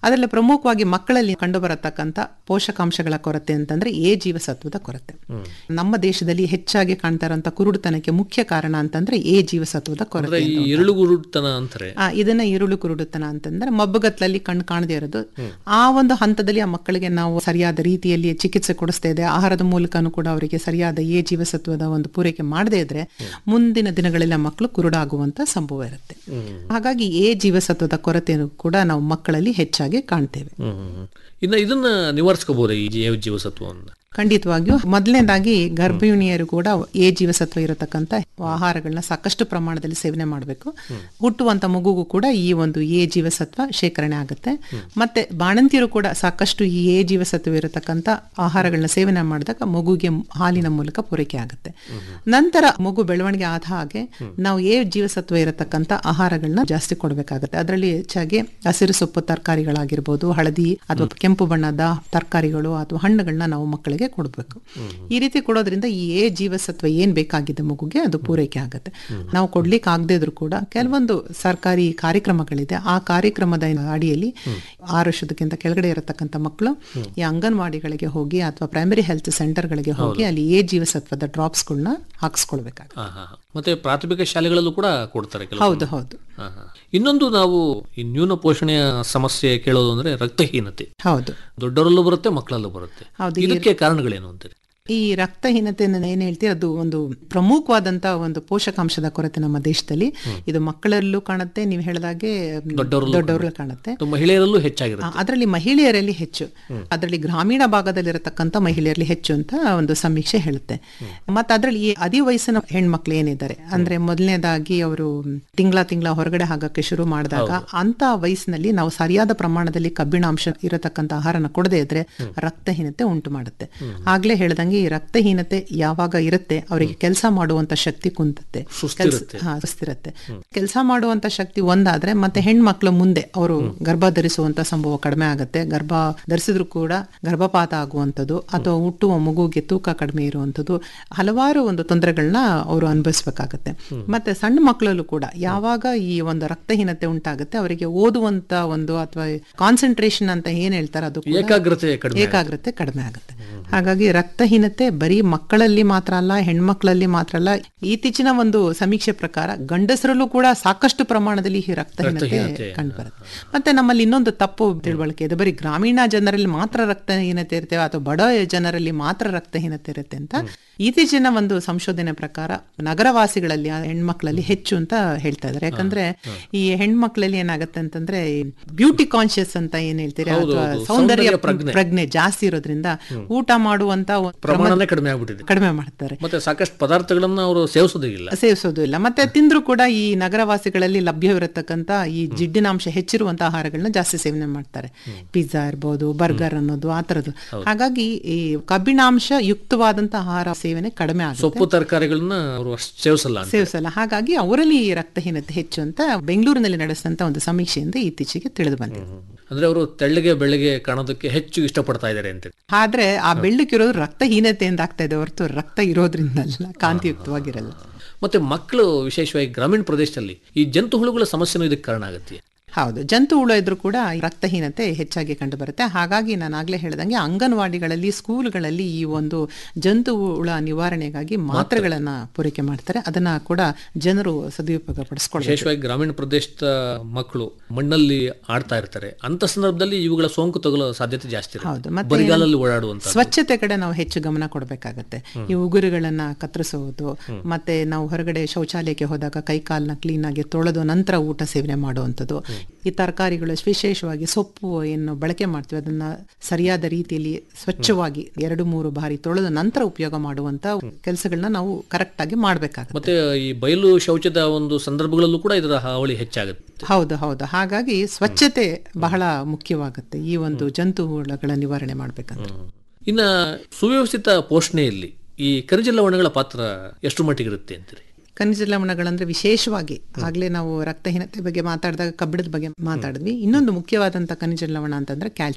ಅದರಲ್ಲಿ ಪ್ರಮುಖವಾಗಿ ಮಕ್ಕಳಲ್ಲಿ ಕಂಡುಬರತಕ್ಕಂಥ ಪೋಷಕಾಂಶಗಳ ಕೊರತೆ ಅಂತಂದ್ರೆ ಎ ಜೀವಸತ್ವದ ಕೊರತೆ ನಮ್ಮ ದೇಶದಲ್ಲಿ ಹೆಚ್ಚಾಗಿ ಕಾಣ್ತಾ ಇರುವಂತ ಕುರುಡುತನಕ್ಕೆ ಮುಖ್ಯ ಕಾರಣ ಅಂತಂದ್ರೆ ಎ ಜೀವಸತ್ವದ ಅಂದ್ರೆ ಕೊರತೆ ಈ ಅಂತ. ಇರುಳುಗುರುಡ್ತನ ಅಂತಾರೆ ಆ, ಇದನ್ನ ಈರುಳ್ಳಿ ಕುರುಡುತನ ಅಂತಂದ್ರೆ ಮಬ್ಬಗತ್ಲಲ್ಲಿ ಕಣ್ಣು ಕಾಣದೇ ಇರೋದು ಆ ಒಂದು ಹಂತದಲ್ಲಿ ಆ ಮಕ್ಕಳಿಗೆ ನಾವು ಸರಿಯಾದ ರೀತಿಯಲ್ಲಿ ಚಿಕಿತ್ಸೆ ಕೊಡಿಸ್ತಾ ಇದೆ ಆಹಾರದ ಮೂಲಕನೂ ಕೂಡ ಅವರಿಗೆ ಸರಿಯಾದ ಎ ಜೀವಸತ್ವದ ಒಂದು ಪೂರೈಕೆ ಮಾಡದೇ ಇದ್ರೆ ಮುಂದಿನ ದಿನಗಳಲ್ಲಿ ಆ ಮಕ್ಕಳು ಕುರುಡಾಗುವಂತ ಸಂಭವ ಇರುತ್ತೆ ಹಾಗಾಗಿ ಎ ಜೀವಸತ್ವದ ಕೊರತೆಯನ್ನು ಕೂಡ ನಾವು ಮಕ್ಕಳಲ್ಲಿ ಹೆಚ್ಚಾಗಿ ಕಾಣ್ತೇವೆ ಹ್ಮ್ ಹ್ಮ್ ಹ್ಮ್. ಇನ್ನ ಇದನ್ನ ನಿವಾರಿಸ್ಕೋಬಹುದು ಈ ಜೀವ ಜೀವಸತ್ವವನ್ನು ಖಂಡಿತವಾಗಿಯೂ ಮೊದಲನೇದಾಗಿ ಗರ್ಭಿಣಿಯರು ಕೂಡ ಎ ಜೀವಸತ್ವ ಇರತಕ್ಕಂಥ ಆಹಾರಗಳನ್ನ ಸಾಕಷ್ಟು ಪ್ರಮಾಣದಲ್ಲಿ ಸೇವನೆ ಮಾಡಬೇಕು ಹುಟ್ಟುವಂತ ಮಗುಗೂ ಕೂಡ ಈ ಒಂದು ಎ ಜೀವಸತ್ವ ಶೇಖರಣೆ ಆಗುತ್ತೆ ಮತ್ತೆ ಬಾಣಂತಿಯರು ಕೂಡ ಸಾಕಷ್ಟು ಈ ಎ ಜೀವಸತ್ವ ಇರತಕ್ಕಂಥ ಆಹಾರಗಳನ್ನ ಸೇವನೆ ಮಾಡಿದಾಗ ಮಗುಗೆ ಹಾಲಿನ ಮೂಲಕ ಪೂರೈಕೆ ಆಗುತ್ತೆ ನಂತರ ಮಗು ಬೆಳವಣಿಗೆ ಆದ ಹಾಗೆ ನಾವು ಎ ಜೀವಸತ್ವ ಇರತಕ್ಕಂಥ ಆಹಾರಗಳನ್ನ ಜಾಸ್ತಿ ಕೊಡಬೇಕಾಗುತ್ತೆ ಅದರಲ್ಲಿ ಹೆಚ್ಚಾಗಿ ಹಸಿರು ಸೊಪ್ಪು ತರಕಾರಿಗಳಾಗಿರ್ಬೋದು ಹಳದಿ ಅಥವಾ ಕೆಂಪು ಬಣ್ಣದ ತರಕಾರಿಗಳು ಅಥವಾ ಹಣ್ಣುಗಳನ್ನ ನಾವು ಮಕ್ಕಳಿಗೆ ಕೊಡಬೇಕು ಈ ರೀತಿ ಕೊಡೋದ್ರಿಂದ ಈ ಎ ಜೀವಸತ್ವ ಏನ್ ಬೇಕಾಗಿದೆ ಮಗುಗೆ ಅದು ಪೂರೈಕೆ ಆಗುತ್ತೆ ನಾವು ಕೊಡ್ಲಿಕ್ಕೆ ಆಗದೇ ಇದ್ರೂ ಕೂಡ ಕೆಲವೊಂದು ಸರ್ಕಾರಿ ಕಾರ್ಯಕ್ರಮಗಳಿದೆ ಆ ಕಾರ್ಯಕ್ರಮದ ಅಡಿಯಲ್ಲಿ ಆರು ವರ್ಷದಕ್ಕಿಂತ ಕೆಳಗಡೆ ಇರತಕ್ಕಂಥ ಮಕ್ಕಳು ಈ ಅಂಗನವಾಡಿಗಳಿಗೆ ಹೋಗಿ ಅಥವಾ ಪ್ರೈಮರಿ ಹೆಲ್ತ್ ಸೆಂಟರ್ಗಳಿಗೆ ಹೋಗಿ ಅಲ್ಲಿ ಎ ಜೀವಸತ್ವದ ಡ್ರಾಪ್ಸ್ಗಳನ್ನ ಹಾಕ್ಸ್ಕೊಳ್ಬೇಕಾಗುತ್ತೆ ಹಾ, ಹಾ, ಹಾ. ಮತ್ತೆ ಪ್ರಾಥಮಿಕ ಶಾಲೆಗಳಲ್ಲೂ ಕೂಡ ಕೊಡ್ತಾರೆ ಕೆಲವು ಹೌದು ಹೌದು ಹಾ, ಹಾ. ಇನ್ನೊಂದು ನಾವು ಈ ನ್ಯೂನ ಪೋಷಣೆಯ ಸಮಸ್ಯೆ ಕೇಳೋದು ಅಂದ್ರೆ ರಕ್ತಹೀನತೆ ಹೌದು ದೊಡ್ಡವರಲ್ಲೂ ಬರುತ್ತೆ ಮಕ್ಕಳಲ್ಲೂ ಬರುತ್ತೆ ಹೌದು, ಈ- ಇದಕ್ಕೆ ಕಾರಣಗಳೇನು ಅಂತೀರಿ ಈ ರಕ್ತಹೀನತೆ ಏನ್ ಹೇಳ್ತೀವಿ ಅದು ಒಂದು ಪ್ರಮುಖವಾದಂತ ಒಂದು ಪೋಷಕಾಂಶದ ಕೊರತೆ ನಮ್ಮ ದೇಶದಲ್ಲಿ ಇದು ಮಕ್ಕಳಲ್ಲೂ ಕಾಣುತ್ತೆ ನೀವು ಹೇಳಿದಾಗೆ ದೊಡ್ಡವರಲ್ಲೂ ದೊಡ್ಡವರಲ್ಲೂ ಕಾಣುತ್ತೆ ಮತ್ತು ಮಹಿಳೆಯರಲ್ಲೂ ಹೆಚ್ಚಾಗಿರುತ್ತೆ ಅದರಲ್ಲಿ ಮಹಿಳೆಯರಲ್ಲಿ ಹೆಚ್ಚು ಅದರಲ್ಲಿ ಗ್ರಾಮೀಣ ಭಾಗದಲ್ಲಿರತಕ್ಕಂಥ ಮಹಿಳೆಯರಲ್ಲಿ ಹೆಚ್ಚು ಅಂತ ಒಂದು ಸಮೀಕ್ಷೆ ಹೇಳುತ್ತೆ ಮತ್ತೆ ಅದರಲ್ಲಿ ಈ ಅದಿ ವಯಸ್ಸಿನ ಹೆಣ್ಮಕ್ಳು ಏನಿದ್ದಾರೆ ಅಂದ್ರೆ ಮೊದಲನೇದಾಗಿ ಅವರು ತಿಂಗಳ ತಿಂಗಳ ಹೊರಗಡೆ ಆಗಕ್ಕೆ ಶುರು ಮಾಡಿದಾಗ ಅಂತ ವಯಸ್ಸಿನಲ್ಲಿ ನಾವು ಸರಿಯಾದ ಪ್ರಮಾಣದಲ್ಲಿ ಕಬ್ಬಿಣಾಂಶ ಇರತಕ್ಕಂಥ ಆಹಾರನ ಕೊಡದೇ ಇದ್ರೆ ರಕ್ತಹೀನತೆ ಉಂಟು ಮಾಡುತ್ತೆ ಆಗ್ಲೇ ಹೇಳ್ದಂಗೆ ಈ ರಕ್ತಹೀನತೆ ಯಾವಾಗ ಇರುತ್ತೆ ಅವರಿಗೆ ಕೆಲಸ ಮಾಡುವಂತ ಶಕ್ತಿ ಕುಂತತ್ತೆ ಸುಸ್ತಿರುತ್ತೆ. ಹಾ ಸುಸ್ತಿರುತ್ತೆ ಕೆಲಸ ಮಾಡುವಂತ ಶಕ್ತಿ ಒಂದಾದ್ರೆ ಮತ್ತೆ ಹೆಣ್ಮಕ್ಳು ಮುಂದೆ ಅವರು ಗರ್ಭ ಧರಿಸುವಂತ ಸಂಭವ ಕಡಿಮೆ ಆಗುತ್ತೆ ಗರ್ಭ ಧರಿಸಿದ್ರು ಕೂಡ ಗರ್ಭಪಾತ ಆಗುವಂಥದ್ದು ಅಥವಾ ಹುಟ್ಟುವ ಮಗುಗೆ ತೂಕ ಕಡಿಮೆ ಇರುವಂಥದ್ದು ಹಲವಾರು ಒಂದು ತೊಂದರೆಗಳನ್ನ ಅವರು ಅನುಭವಿಸ್ಬೇಕಾಗತ್ತೆ ಮತ್ತೆ ಸಣ್ಣ ಮಕ್ಕಳಲ್ಲೂ ಕೂಡ ಯಾವಾಗ ಈ ಒಂದು ರಕ್ತಹೀನತೆ ಉಂಟಾಗುತ್ತೆ ಅವರಿಗೆ ಓದುವಂತ ಒಂದು ಅಥವಾ ಕಾನ್ಸಂಟ್ರೇಷನ್ ಅಂತ ಏನ್ ಹೇಳ್ತಾರೆ ಅದು ಕೂಡ ಏಕಾಗ್ರತೆ ಕಡಿಮೆ ಏಕಾಗ್ರತೆ ಕಡಿಮೆ ಆಗುತ್ತೆ ಹಾಗಾಗಿ ರಕ್ತಹೀನತೆ ಬರೀ ಮಕ್ಕಳಲ್ಲಿ ಮಾತ್ರ ಅಲ್ಲ ಹೆಣ್ಮಕ್ಳಲ್ಲಿ ಮಾತ್ರ ಅಲ್ಲ ಇತ್ತೀಚಿನ ಒಂದು ಸಮೀಕ್ಷೆ ಪ್ರಕಾರ ಗಂಡಸರಲ್ಲೂ ಕೂಡ ಸಾಕಷ್ಟು ಪ್ರಮಾಣದಲ್ಲಿ ಈ ರಕ್ತಹೀನತೆ ರಕ್ತಹೀನತೆ, ಕಂಡುಬರುತ್ತೆ ಮತ್ತೆ ನಮ್ಮಲ್ಲಿ ಇನ್ನೊಂದು ತಪ್ಪು ತಿಳುವಳಿಕೆ ಇದೆ ಬರೀ ಗ್ರಾಮೀಣ ಜನರಲ್ಲಿ ಮಾತ್ರ ರಕ್ತಹೀನತೆ ಇರ್ತೇವೆ ಅಥವಾ ಬಡ ಜನರಲ್ಲಿ ಮಾತ್ರ ರಕ್ತಹೀನತೆ ಇರುತ್ತೆ ಅಂತ ಇತ್ತೀಚಿನ ಒಂದು ಸಂಶೋಧನೆ ಪ್ರಕಾರ ನಗರವಾಸಿಗಳಲ್ಲಿ ಆ ಹೆಣ್ಮಕ್ಳಲ್ಲಿ ಹೆಚ್ಚು ಅಂತ ಹೇಳ್ತಾ ಇದ್ದಾರೆ ಯಾಕಂದ್ರೆ ಈ ಹೆಣ್ಮಕ್ಳಲ್ಲಿ ಏನಾಗುತ್ತೆ ಅಂತಂದ್ರೆ ಬ್ಯೂಟಿ ಕಾನ್ಶಿಯಸ್ ಅಂತ ಏನ್ ಹೇಳ್ತೀರಿ ಹೌದು, ಅಥವಾ ಹೌದು. ಸೌಂದರ್ಯ ಸೌಂದರ್ಯ ಪ್ರಜ್ಞೆ. ಪ್ರಜ್ಞೆ ಜಾಸ್ತಿ ಇರೋದ್ರಿಂದ ಊಟ ಮಾಡುವಂತ ಒಂದು ಪ್ರಮಾಣನೇ ಕಡಿಮೆ ಆಗ್ಬಿಟ್ಟಿದೆ ಕಡಿಮೆ ಮಾಡ್ತಾರೆ ಮತ್ತೆ ಸಾಕಷ್ಟು ಪದಾರ್ಥಗಳನ್ನ ಅವರು ಸೇವಿಸೋದೇ ಇಲ್ಲ ಸೇವಿಸೋದು ಇಲ್ಲ ಮತ್ತೆ ತಿಂದ್ರು ಕೂಡ ಈ ನಗರವಾಸಿಗಳಲ್ಲಿ ಲಭ್ಯವಿರತಕ್ಕಂತ ಈ ಜಿಡ್ಡಿನಾಂಶ ಹೆಚ್ಚಿರುವಂತ ಆಹಾರಗಳನ್ನ ಜಾಸ್ತಿ ಸೇವನೆ ಮಾಡ್ತಾರೆ ಪಿಜ್ಜಾ ಇರ್ಬೋದು ಬರ್ಗರ್ ಅನ್ನೋದು ಆ ತರದ್ದು ಹಾಗಾಗಿ ಈ ಕಬ್ಬಿಣಾಂಶ ಯುಕ್ತವಾದಂತ ಆಹಾರ ಸೇವನೆ ಕಡಿಮೆ ಆಗುತ್ತೆ ಸೊಪ್ಪು ತರಕಾರಿಗಳನ್ನ ಅವರು ಅಷ್ಟು ಸೇವಿಸಲ್ಲ ಅಂತ ಸೇವಿಸಲ್ಲ ಹಾಗಾಗಿ ಅವರಲ್ಲಿ ಈ ರಕ್ತಹೀನತೆ ಹೆಚ್ಚು ಅಂತ ಬೆಂಗಳೂರಿನಲ್ಲಿ ನಡೆಸಿದಂತ ಒಂದು ಸಮೀಕ್ಷೆಯಿಂದ ಇತ್ತೀಚೆಗೆ ತಿಳಿದು ಬಂದಿದೆ ಅಂದ್ರೆ ಅವರು ತೆಳ್ಳಗೆ ಬೆಳ್ಳಗೆ ಕಾಣೋದಕ್ಕೆ ಹೆಚ್ಚು ಇಷ್ಟಪಡ್ತಾ ಇದ್ದಾರೆ ಅಂತ ಆದ್ರೆ ಆ ಬೆಳ್ಳಕ್ಕಿರೋದು ರಕ್ತಹೀನತೆಯಿಂದ ಆಗ್ತಾ ಇದೆ ಹೊರತು ರಕ್ತ ಇರೋದ್ರಿಂದಲ್ಲ ಕಾಂತಿಯುಕ್ತವಾಗಿರಲ್ಲ ಮತ್ತೆ ಮಕ್ಕಳು ವಿಶೇಷವಾಗಿ ಗ್ರಾಮೀಣ ಪ್ರದೇಶದಲ್ಲಿ ಈ ಜಂತು ಹುಳುಗಳ ಸಮಸ್ಯೆನೂ ಇದಕ್ಕೆ ಕಾರಣ ಆಗುತ್ತೆ ಹೌದು ಜಂತು ಹುಳ ಇದ್ರೂ ಕೂಡ ಈ ರಕ್ತಹೀನತೆ ಹೆಚ್ಚಾಗಿ ಕಂಡು ಬರುತ್ತೆ ಹಾಗಾಗಿ ನಾನು ಆಗ್ಲೇ ಹೇಳ್ದಂಗೆ ಅಂಗನವಾಡಿಗಳಲ್ಲಿ ಸ್ಕೂಲ್ಗಳಲ್ಲಿ ಈ ಒಂದು ಜಂತು ಹುಳ ನಿವಾರಣೆಗಾಗಿ ಮಾತ್ರೆಗಳನ್ನ ಪೂರೈಕೆ ಮಾಡ್ತಾರೆ ಅದನ್ನ ಕೂಡ ಜನರು ಸದುಪಯೋಗ ಪಡಿಸ್ಕೊಳ್ಬೇಕು ವಿಶೇಷವಾಗಿ ಗ್ರಾಮೀಣ ಪ್ರದೇಶದ ಮಕ್ಕಳು ಮಣ್ಣಲ್ಲಿ ಆಡ್ತಾ ಇರ್ತಾರೆ ಅಂತ ಸಂದರ್ಭದಲ್ಲಿ ಇವುಗಳ ಸೋಂಕು ತಗುಲೋ ಸಾಧ್ಯತೆ ಜಾಸ್ತಿ ಹೌದು ಇರುತ್ತೆ ಮತ್ತೆ ಬರಿಗಾಲಲ್ಲಿ ಓಡಾಡುವಂತ ಸ್ವಚ್ಛತೆ ಕಡೆ ನಾವು ಹೆಚ್ಚು ಗಮನ ಕೊಡಬೇಕಾಗತ್ತೆ ಈ ಉಗುರುಗಳನ್ನ ಕತ್ತರಿಸುವುದು ಮತ್ತೆ ನಾವು ಹೊರಗಡೆ ಶೌಚಾಲಯಕ್ಕೆ ಹೋದಾಗ ಕೈ ಕಾಲನ್ನ ಕ್ಲೀನ್ ಆಗಿ ತೊಳೆದು ನಂತರ ಊಟ ಸೇವನೆ ಮಾಡುವಂಥದ್ದು ಈ ತರಕಾರಿಗಳು ವಿಶೇಷವಾಗಿ ಸೊಪ್ಪು ಏನು ಬಳಕೆ ಮಾಡ್ತೀವಿ ಅದನ್ನ ಸರಿಯಾದ ರೀತಿಯಲ್ಲಿ ಸ್ವಚ್ಛವಾಗಿ ಎರಡು ಮೂರು ಬಾರಿ ತೊಳೆದು ನಂತರ ಉಪಯೋಗ ಮಾಡುವಂತ ಕೆಲಸಗಳನ್ನ ನಾವು ಕರೆಕ್ಟ್ ಆಗಿ ಮಾಡ್ಬೇಕಾಗುತ್ತೆ ಮತ್ತೆ ಈ ಬಯಲು ಶೌಚದ ಒಂದು ಸಂದರ್ಭಗಳಲ್ಲೂ ಕೂಡ ಇದರ ಹಾವಳಿ ಹೆಚ್ಚಾಗುತ್ತೆ ಹೌದು ಹೌದು ಹಾಗಾಗಿ ಸ್ವಚ್ಛತೆ ಬಹಳ ಮುಖ್ಯವಾಗುತ್ತೆ ಈ ಒಂದು ಜಂತು ಹುಳಗಳ ನಿವಾರಣೆ ಮಾಡ್ಬೇಕಂತ ಇನ್ನ ಸುವ್ಯವಸ್ಥಿತ ಪೋಷಣೆಯಲ್ಲಿ ಈ ಕರಿಜ ಲವಣಗಳ ಪಾತ್ರ ಎಷ್ಟು ಮಟ್ಟಿಗಿರುತ್ತೆ ಅಂತೀರಿ ಖನಿಜ ಲವಣಗಳಂದ್ರೆ ವಿಶೇಷವಾಗಿ ಆಗ್ಲೇ ನಾವು ರಕ್ತಹೀನತೆ ಬಗ್ಗೆ ಮಾತಾಡಿದಾಗ ಕಬ್ಬಿಣದ ಬಗ್ಗೆ ಮಾತಾಡಿದ್ವಿ ಇನ್ನೊಂದು ಮುಖ್ಯವಾದಂತ ಖನಿಜ ಲವಣ ಅಂತಂದ್ರೆ ಕ್ಯಾಲ್ಸಿಯಂ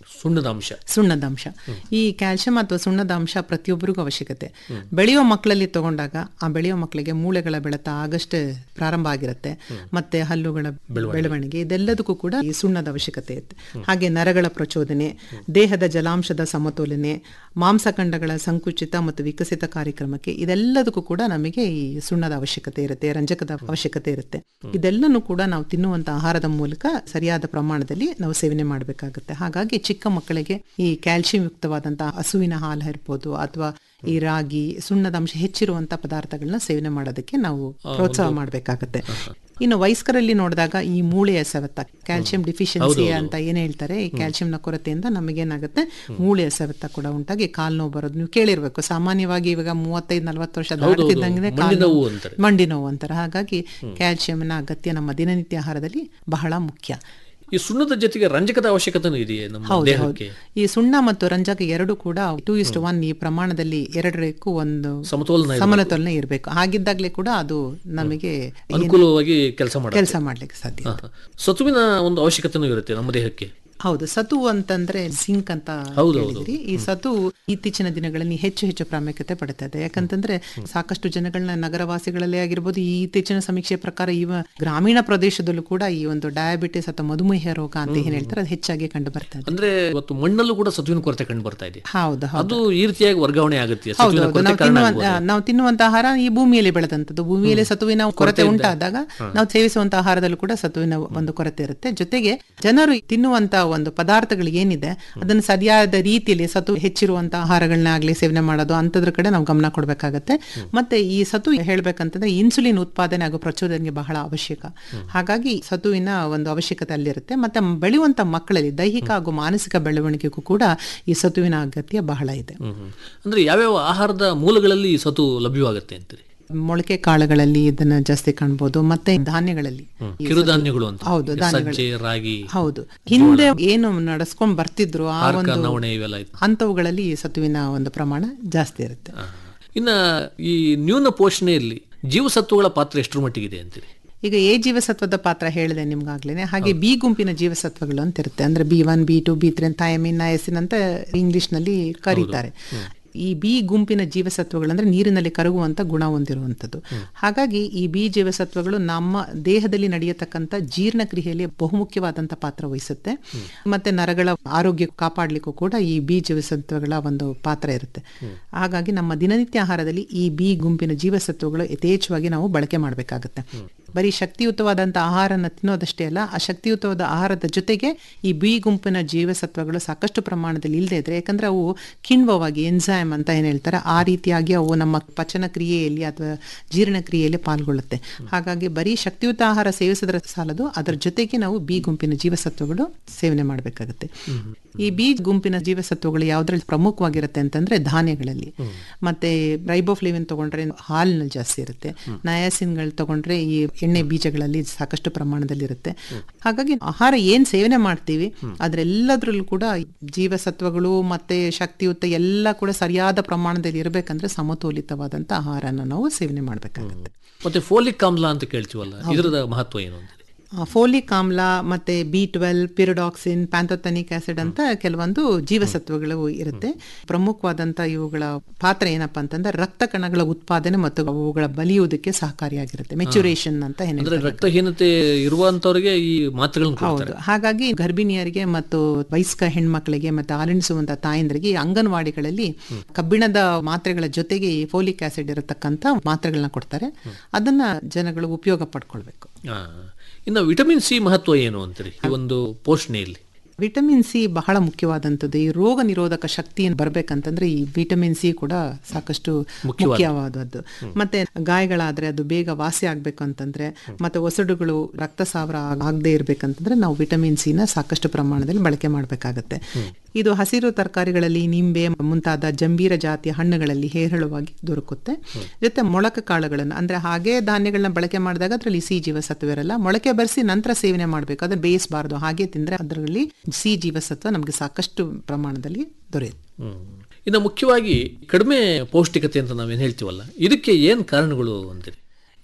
ಸುಣ್ಣದ ಅಂಶ ಸುಣ್ಣದ ಅಂಶ ಈ ಕ್ಯಾಲ್ಸಿಯಂ ಅಥವಾ ಸುಣ್ಣದ ಅಂಶ ಪ್ರತಿಯೊಬ್ಬರಿಗೂ ಅವಶ್ಯಕತೆ ಬೆಳೆಯುವ ಮಕ್ಕಳಲ್ಲಿ ತಗೊಂಡಾಗ ಆ ಬೆಳೆಯುವ ಮಕ್ಕಳಿಗೆ ಮೂಳೆಗಳ ಬೆಳೆತ ಆಗಷ್ಟೇ ಪ್ರಾರಂಭ ಆಗಿರುತ್ತೆ ಮತ್ತೆ ಹಲ್ಲುಗಳ ಬೆಳವಣಿಗೆ ಇದೆಲ್ಲದಕ್ಕೂ ಕೂಡ ಈ ಸುಣ್ಣದ ಅವಶ್ಯಕತೆ ಇರುತ್ತೆ ಹಾಗೆ ನರಗಳ ಪ್ರಚೋದನೆ ದೇಹದ ಜಲಾಂಶದ ಸಮತೋಲನೆ ಮಾಂಸಖಂಡಗಳ ಸಂಕುಚಿತ ಮತ್ತು ವಿಕಸಿತ ಕಾರ್ಯಕ್ರಮಕ್ಕೆ ಇದೆಲ್ಲದಕ್ಕೂ ಕೂಡ ನಮಗೆ ಈ ಸುಣ್ಣದ ಅವಶ್ಯಕತೆ ಇರುತ್ತೆ ರಂಜಕದ ಅವಶ್ಯಕತೆ ಇರುತ್ತೆ ಇದೆಲ್ಲನೂ ಕೂಡ ನಾವು ತಿನ್ನುವಂತ ಆಹಾರದ ಮೂಲಕ ಸರಿಯಾದ ಪ್ರಮಾಣದಲ್ಲಿ ನಾವು ಸೇವನೆ ಮಾಡಬೇಕಾಗುತ್ತೆ ಹಾಗಾಗಿ ಚಿಕ್ಕ ಮಕ್ಕಳಿಗೆ ಈ ಕ್ಯಾಲ್ಸಿಯಂ ಯುಕ್ತವಾದಂತಹ ಹಸುವಿನ ಹಾಲು ಇರ್ಬೋದು ಅಥವಾ ಈ ರಾಗಿ ಸುಣ್ಣದ ಅಂಶ ಹೆಚ್ಚಿರುವಂತ ಪದಾರ್ಥಗಳನ್ನ ಸೇವನೆ ಮಾಡೋದಕ್ಕೆ ನಾವು ಪ್ರೋತ್ಸಾಹ ಮಾಡಬೇಕಾಗತ್ತೆ ಇನ್ನು ವಯಸ್ಕರಲ್ಲಿ ನೋಡಿದಾಗ ಈ ಮೂಳೆಯ ಸವೆತ ಕ್ಯಾಲ್ಸಿಯಂ ಡಿಫಿಷಿಯನ್ಸಿ ಅಂತ ಏನ್ ಹೇಳ್ತಾರೆ ಈ ಕ್ಯಾಲ್ಸಿಯಂನ ಕೊರತೆಯಿಂದ ನಮಗೇನಾಗುತ್ತೆ ಮೂಳೆಯ ಸವೆತ ಕೂಡ ಉಂಟಾಗಿ ಕಾಲ್ ನೋವು ಬರೋದು ನೀವು ಕೇಳಿರ್ಬೇಕು ಸಾಮಾನ್ಯವಾಗಿ ಇವಾಗ ಮೂವತ್ತೈದು ನಲವತ್ತು ವರ್ಷ ದಾಟ್ತಿದ್ದಂಗೆ ಮಂಡಿ ಕಾಲ್ ನೋವು ನೋವು ಅಂತಾರೆ. ಮಂಡಿ ನೋವು ಅಂತಾರೆ ಹಾಗಾಗಿ ಕ್ಯಾಲ್ಸಿಯಂನ ಅಗತ್ಯ ನಮ್ಮ ದಿನನಿತ್ಯ ಆಹಾರದಲ್ಲಿ ಬಹಳ ಮುಖ್ಯ ಈ ಸುಣ್ಣದ ಜೊತೆಗೆ ರಂಜಕದ ಅವಶ್ಯಕತೆನೂ ಇದೆಯೇ ನಮ್ಮ ಹೌದು ಹೌದು ದೇಹಕ್ಕೆ ಈ ಸುಣ್ಣ ಮತ್ತು ರಂಜಕ ಎರಡು ಕೂಡ ಟೂ ಇಸ್ಟ್ ಒನ್ ಈ ಪ್ರಮಾಣದಲ್ಲಿ ಎರಡರಕ್ಕೂ ಒಂದು ಸಮತೋಲನ ಇರ್ಬೇಕು. ಸಮತೋಲನ ಇರಬೇಕು ಹಾಗಿದ್ದಾಗ್ಲೇ ಕೂಡ ಅದು ನಮಗೆ ಅನುಕೂಲವಾಗಿ ಕೆಲಸ ಮಾಡ ಕೆಲಸ ಮಾಡ್ಲಿಕ್ಕೆ ಸಾಧ್ಯ ಸತುವಿನ ಒಂದು ಅವಶ್ಯಕತೆನೂ ಇರುತ್ತೆ ನಮ್ಮ ದೇಹಕ್ಕೆ ಹೌದು ಸತು ಅಂತಂದ್ರೆ ಸಿಂಕ್ ಅಂತ ಹೌದು, ಹೇಳಿದ್ರಿ ಈ ಸತು ಇತ್ತೀಚಿನ ದಿನಗಳಲ್ಲಿ ಹೆಚ್ಚು ಹೆಚ್ಚು ಪ್ರಾಮುಖ್ಯತೆ ಪಡ್ತಾ ಇದೆ ಯಾಕಂತಂದ್ರೆ ಸಾಕಷ್ಟು ಜನಗಳನ್ನ ನಗರವಾಸಿಗಳಲ್ಲೇ ಆಗಿರ್ಬೋದು ಈ ಇತ್ತೀಚಿನ ಸಮೀಕ್ಷೆ ಪ್ರಕಾರ ಇವ ಗ್ರಾಮೀಣ ಪ್ರದೇಶದಲ್ಲೂ ಕೂಡ ಈ ಒಂದು ಡಯಾಬಿಟಿಸ್ ಅಥವಾ ಮಧುಮೇಹ ರೋಗ ಅಂತ ಏನ್ ಹೇಳ್ತಾರೆ ಅದು ಹೆಚ್ಚಾಗಿ ಕಂಡು ಬರ್ತಾ ಇದೆ ಅಂದ್ರೆ ಇವತ್ತು ಮಣ್ಣಲ್ಲೂ ಕೂಡ ಸತುವಿನ ಕೊರತೆ ಕಂಡು ಬರ್ತಾ ಇದೆ ಹೌದು ಹೌದು ಅದು ಈ ರೀತಿಯಾಗಿ ವರ್ಗಾವಣೆ ಆಗುತ್ತೆ ಹೌದು ಸತುವಿನ ಹೌದು ಕೊರತೆ ನಾವು ಕಾರಣ ತಿನ್ನುವಂತ ಆಗ್ಬೋದು. ನಾವು ತಿನ್ನುವಂತ ಆಹಾರ ಈ ಭೂಮಿಯಲ್ಲಿ ಬೆಳೆದಂತದ್ದು ಭೂಮಿಯಲ್ಲಿ ಸತುವಿನ ಕೊರತೆ ಉಂಟಾದಾಗ ನಾವು ಸೇವಿಸುವಂತ ಆಹಾರದಲ್ಲೂ ಕೂಡ ಸತುವಿನ ಒಂದು ಕೊರತೆ ಇರುತ್ತೆ ಜೊತೆಗೆ ಜನರು ತಿನ್ನುವಂತ ಒಂದು ಪದಾರ್ಥಗಳು ಏನಿದೆ ಅದನ್ನು ಸರಿಯಾದ ರೀತಿಯಲ್ಲಿ ಸತು ಹೆಚ್ಚಿರುವಂತ ಆಹಾರಗಳನ್ನ ಆಗ್ಲಿ ಸೇವನೆ ಮಾಡೋದು ಅಂತದ್ರ ಕಡೆ ನಾವು ಗಮನ ಕೊಡಬೇಕಾಗತ್ತೆ ಮತ್ತೆ ಈ ಸತು ಹೇಳ್ಬೇಕಂತಂದ್ರೆ ಇನ್ಸುಲಿನ್ ಉತ್ಪಾದನೆ ಹಾಗೂ ಪ್ರಚೋದನೆಗೆ ಬಹಳ ಅವಶ್ಯಕ ಹಾಗಾಗಿ ಸತುವಿನ ಒಂದು ಅವಶ್ಯಕತೆ ಅಲ್ಲಿರುತ್ತೆ ಮತ್ತೆ ಬೆಳೆಯುವಂತ ಮಕ್ಕಳಲ್ಲಿ ದೈಹಿಕ ಹಾಗೂ ಮಾನಸಿಕ ಬೆಳವಣಿಗೆಗೂ ಕೂಡ ಈ ಸತುವಿನ ಅಗತ್ಯ ಬಹಳ ಇದೆ ಹ್ಮ್ ಹ್ಮ್. ಅಂದ್ರೆ ಯಾವ್ಯಾವ ಆಹಾರದ ಮೂಲಗಳಲ್ಲಿ ಈ ಸತು ಲಭ್ಯವಾಗುತ್ತೆ ಅಂತೀರಿ ಮೊಳಕೆ ಕಾಳುಗಳಲ್ಲಿ ಇದನ್ನ ಜಾಸ್ತಿ ಕಾಣ್ಬೋದು ಮತ್ತೆ ಧಾನ್ಯಗಳಲ್ಲಿ ಈ ಕಿರುಧಾನ್ಯಗಳು ಅಂತ ಹೌದು ಈಗ ಧಾನ್ಯಗಳು ಸಜ್ಜೆ ರಾಗಿ ಹೌದು ಹಿಂದೆ ಏನು ನಡ್ಸ್ಕೊಂಡ್ ಬರ್ತಿದ್ರು ಆ ಹಾರ್ಕ ಒಂದು ನವಣೆ ಇವೆಲ್ಲ ಇತ್ತು ಅಂತವುಗಳಲ್ಲಿ ಈ ಸತುವಿನ ಒಂದು ಪ್ರಮಾಣ ಜಾಸ್ತಿ ಇರುತ್ತೆ ಆ. ಇನ್ನ ಈ ನ್ಯೂನ ಪೋಷಣೆಯಲ್ಲಿ ಜೀವಸತ್ವಗಳ ಪಾತ್ರ ಎಷ್ಟರ ಮಟ್ಟಿಗಿದೆ ಅಂತೀರಿ ಈಗ ಎ ಜೀವಸತ್ವದ ಪಾತ್ರ ಹೇಳಿದೆ ನಿಮ್ಗಾಗ್ಲೇನೆ ಹಾಗೆ ಬಿ ಗುಂಪಿನ ಜೀವಸತ್ವಗಳು ಅಂತ ಇರುತ್ತೆ ಅಂದ್ರೆ B one B two B three thiamine niacin ಅಂತ ಇಂಗ್ಲಿಷ್ ನಲ್ಲಿ ಕರೀತಾರೆ ಈ ಬಿ ಗುಂಪಿನ ಜೀವಸತ್ವಗಳು ಅಂದ್ರೆ ನೀರಿನಲ್ಲಿ ಕರಗುವಂತ ಗುಣ ಹೊಂದಿರುವಂಥದ್ದು ಹಾಗಾಗಿ ಈ ಬಿ ಜೀವಸತ್ವಗಳು ನಮ್ಮ ದೇಹದಲ್ಲಿ ನಡೆಯತಕ್ಕಂಥ ಜೀರ್ಣಕ್ರಿಯೆಯಲ್ಲಿ ಬಹುಮುಖ್ಯವಾದಂತ ಪಾತ್ರ ವಹಿಸುತ್ತೆ ಮತ್ತೆ ನರಗಳ ಆರೋಗ್ಯ ಕಾಪಾಡ್ಲಿಕ್ಕೂ ಕೂಡ ಈ ಬಿ ಜೀವಸತ್ವಗಳ ಒಂದು ಪಾತ್ರ ಇರುತ್ತೆ ಹಾಗಾಗಿ ನಮ್ಮ ದಿನನಿತ್ಯ ಆಹಾರದಲ್ಲಿ ಈ ಬಿ ಗುಂಪಿನ ಜೀವಸತ್ವಗಳು ಯಥೇಚ್ಛವಾಗಿ ನಾವು ಬಳಕೆ ಮಾಡಬೇಕಾಗುತ್ತೆ ಬರೀ ಶಕ್ತಿಯುತವಾದಂಥ ಆಹಾರನ ತಿನ್ನೋದಷ್ಟೇ ಅಲ್ಲ ಆ ಶಕ್ತಿಯುತವಾದ ಆಹಾರದ ಜೊತೆಗೆ ಈ ಬಿ ಗುಂಪಿನ ಜೀವಸತ್ವಗಳು ಸಾಕಷ್ಟು ಪ್ರಮಾಣದಲ್ಲಿ ಇಲ್ಲದೆ ಇದ್ರೆ ಯಾಕಂದ್ರೆ ಅವು ಕಿಣ್ವವಾಗಿ ಎನ್ಸೈಮ್ ಅಂತ ಏನ್ ಹೇಳ್ತಾರೆ ಆ ರೀತಿಯಾಗಿ ಅವು ನಮ್ಮ ಪಚನ ಕ್ರಿಯೆಯಲ್ಲಿ ಅಥವಾ ಜೀರ್ಣಕ್ರಿಯೆಯಲ್ಲಿ ಪಾಲ್ಗೊಳ್ಳುತ್ತೆ ಹಾಗಾಗಿ ಬರೀ ಶಕ್ತಿಯುತ ಆಹಾರ ಸೇವಿಸಿದ್ರೆ ಸಾಲದು ಅದರ ಜೊತೆಗೆ ನಾವು ಬಿ ಗುಂಪಿನ ಜೀವಸತ್ವಗಳು ಸೇವನೆ ಮಾಡಬೇಕಾಗುತ್ತೆ ಈ ಬಿ ಗುಂಪಿನ ಜೀವಸತ್ವಗಳು ಯಾವ್ದ್ರಲ್ಲಿ ಪ್ರಮುಖವಾಗಿರುತ್ತೆ ಅಂತಂದ್ರೆ ಧಾನ್ಯಗಳಲ್ಲಿ ಮತ್ತೆ ರೈಬೋಫ್ಲೇವಿನ್ ತಗೊಂಡ್ರೆ ಹಾಲಿನಲ್ಲಿ ಜಾಸ್ತಿ ಇರುತ್ತೆ ನಯಾಸಿನ್ಗಳು ತಗೊಂಡ್ರೆ ಈ ಎಣ್ಣೆ ಬೀಜಗಳಲ್ಲಿ ಸಾಕಷ್ಟು ಪ್ರಮಾಣದಲ್ಲಿ ಇರುತ್ತೆ ಹಾಗಾಗಿ ಆಹಾರ ಏನ್ ಸೇವನೆ ಮಾಡ್ತೀವಿ ಅದ್ರೆಲ್ಲದ್ರಲ್ಲೂ ಕೂಡ ಜೀವಸತ್ವಗಳು ಮತ್ತೆ ಶಕ್ತಿಯುತ ಎಲ್ಲ ಕೂಡ ಸರಿಯಾದ ಪ್ರಮಾಣದಲ್ಲಿ ಇರಬೇಕಂದ್ರೆ ಸಮತೋಲಿತವಾದಂತ ಆಹಾರನ ನಾವು ಸೇವನೆ ಮಾಡಬೇಕಾಗುತ್ತೆ ಮತ್ತೆ ಫೋಲಿಕ್ ಆಮ್ಲ ಅಂತ ಕೇಳ್ತೀವಲ್ಲ ಇದರದ ಮಹತ್ವ ಏನು ಅಂತೀರಿ ಫೋಲಿಕ್ ಆಮ್ಲ ಮತ್ತೆ B twelve pyridoxine pantothenic acid ಅಂತ ಕೆಲವೊಂದು ಜೀವಸತ್ವಗಳು ಇರುತ್ತೆ ಪ್ರಮುಖವಾದಂತ ಇವುಗಳ ಪಾತ್ರ ಏನಪ್ಪಾ ಅಂತಂದ್ರೆ ರಕ್ತ ಕಣಗಳ ಉತ್ಪಾದನೆ ಮತ್ತು ಅವುಗಳ ಬಲಿಯುವುದಕ್ಕೆ ಸಹಕಾರಿಯಾಗಿರುತ್ತೆ ಮೆಚುರೇಷನ್ ಅಂತ ಏನ್ ಅಂದ್ರೆ ಹೇಳ್ತಾರೆ. ರಕ್ತಹೀನತೆ ಇರುವಂತವರಿಗೆ ಈ ಮಾತ್ರೆಗಳನ್ನು ಕೊಡ್ತಾರೆ ಹೌದು ಹಾಗಾಗಿ ಗರ್ಭಿಣಿಯರಿಗೆ ಮತ್ತು ವಯಸ್ಕ ಹೆಣ್ಮಕ್ಳಿಗೆ ಮತ್ತೆ ಹಾಲಿಣಿಸುವಂತ ತಾಯಂದ್ರಿಗೆ ಈ ಅಂಗನವಾಡಿಗಳಲ್ಲಿ ಕಬ್ಬಿಣದ ಮಾತ್ರೆಗಳ ಜೊತೆಗೆ ಈ ಫೋಲಿಕ್ ಆಸಿಡ್ ಇರತಕ್ಕಂತ ಮಾತ್ರೆಗಳನ್ನ ಕೊಡ್ತಾರೆ ಅದನ್ನ ಜನಗಳು ಉಪಯೋಗ ಪಡ್ಕೊಳ್ಬೇಕು ಆ. ಇನ್ನು ವಿಟಮಿನ್ ಸಿ ಮಹತ್ವ ಏನು ಅಂತೀರಿ ಈ ಒಂದು ಪೋಷಣೆಯಲ್ಲಿ ವಿಟಮಿನ್ ಸಿ ಬಹಳ ಮುಖ್ಯವಾದಂಥದ್ದು ಈ ರೋಗ ನಿರೋಧಕ ಶಕ್ತಿ ಬರ್ಬೇಕಂತಂದ್ರೆ ಈ ವಿಟಮಿನ್ ಸಿ ಕೂಡ ಸಾಕಷ್ಟು ಮುಖ್ಯವಾದದ್ದು ಮತ್ತೆ ಗಾಯಗಳಾದ್ರೆ ಅದು ಬೇಗ ವಾಸಿ ಆಗ್ಬೇಕು ಅಂತಂದ್ರೆ ಮತ್ತೆ ಒಸಡುಗಳು ರಕ್ತಸಾವರ ಆಗದೆ ಇರ್ಬೇಕಂತಂದ್ರೆ ನಾವು ವಿಟಮಿನ್ ಸಿ ನ ಸಾಕಷ್ಟು ಪ್ರಮಾಣದಲ್ಲಿ ಬಳಕೆ ಮಾಡಬೇಕಾಗತ್ತೆ ಇದು ಹಸಿರು ತರಕಾರಿಗಳಲ್ಲಿ ನಿಂಬೆ ಮುಂತಾದ ಜಂಬೀರ ಜಾತಿಯ ಹಣ್ಣುಗಳಲ್ಲಿ ಹೇರಳವಾಗಿ ದೊರಕುತ್ತೆ ಜೊತೆ ಮೊಳಕೆ ಕಾಳುಗಳನ್ನು ಅಂದ್ರೆ ಹಾಗೆ ಧಾನ್ಯಗಳನ್ನ ಬಳಕೆ ಮಾಡಿದಾಗ ಅದರಲ್ಲಿ ಸಿ ಜೀವಸತ್ವ ಇರಲ್ಲ ಮೊಳಕೆ ಬರೆಸಿ ನಂತರ ಸೇವನೆ ಮಾಡಬೇಕು ಅದನ್ನ ಬೇಯಿಸಬಾರ್ದು ಹಾಗೆ ತಿಂದ್ರೆ ಅದರಲ್ಲಿ ಸಿ ಜೀವಸತ್ವ ನಮಗೆ ಸಾಕಷ್ಟು ಪ್ರಮಾಣದಲ್ಲಿ ದೊರೆಯುತ್ತೆ ಹ್ಮ್. ಇನ್ನು ಮುಖ್ಯವಾಗಿ ಕಡಿಮೆ ಪೌಷ್ಟಿಕತೆ ಅಂತ ನಾವೇನು ಹೇಳ್ತೀವಲ್ಲ ಇದಕ್ಕೆ ಏನು ಕಾರಣಗಳು ಅಂತೀರಿ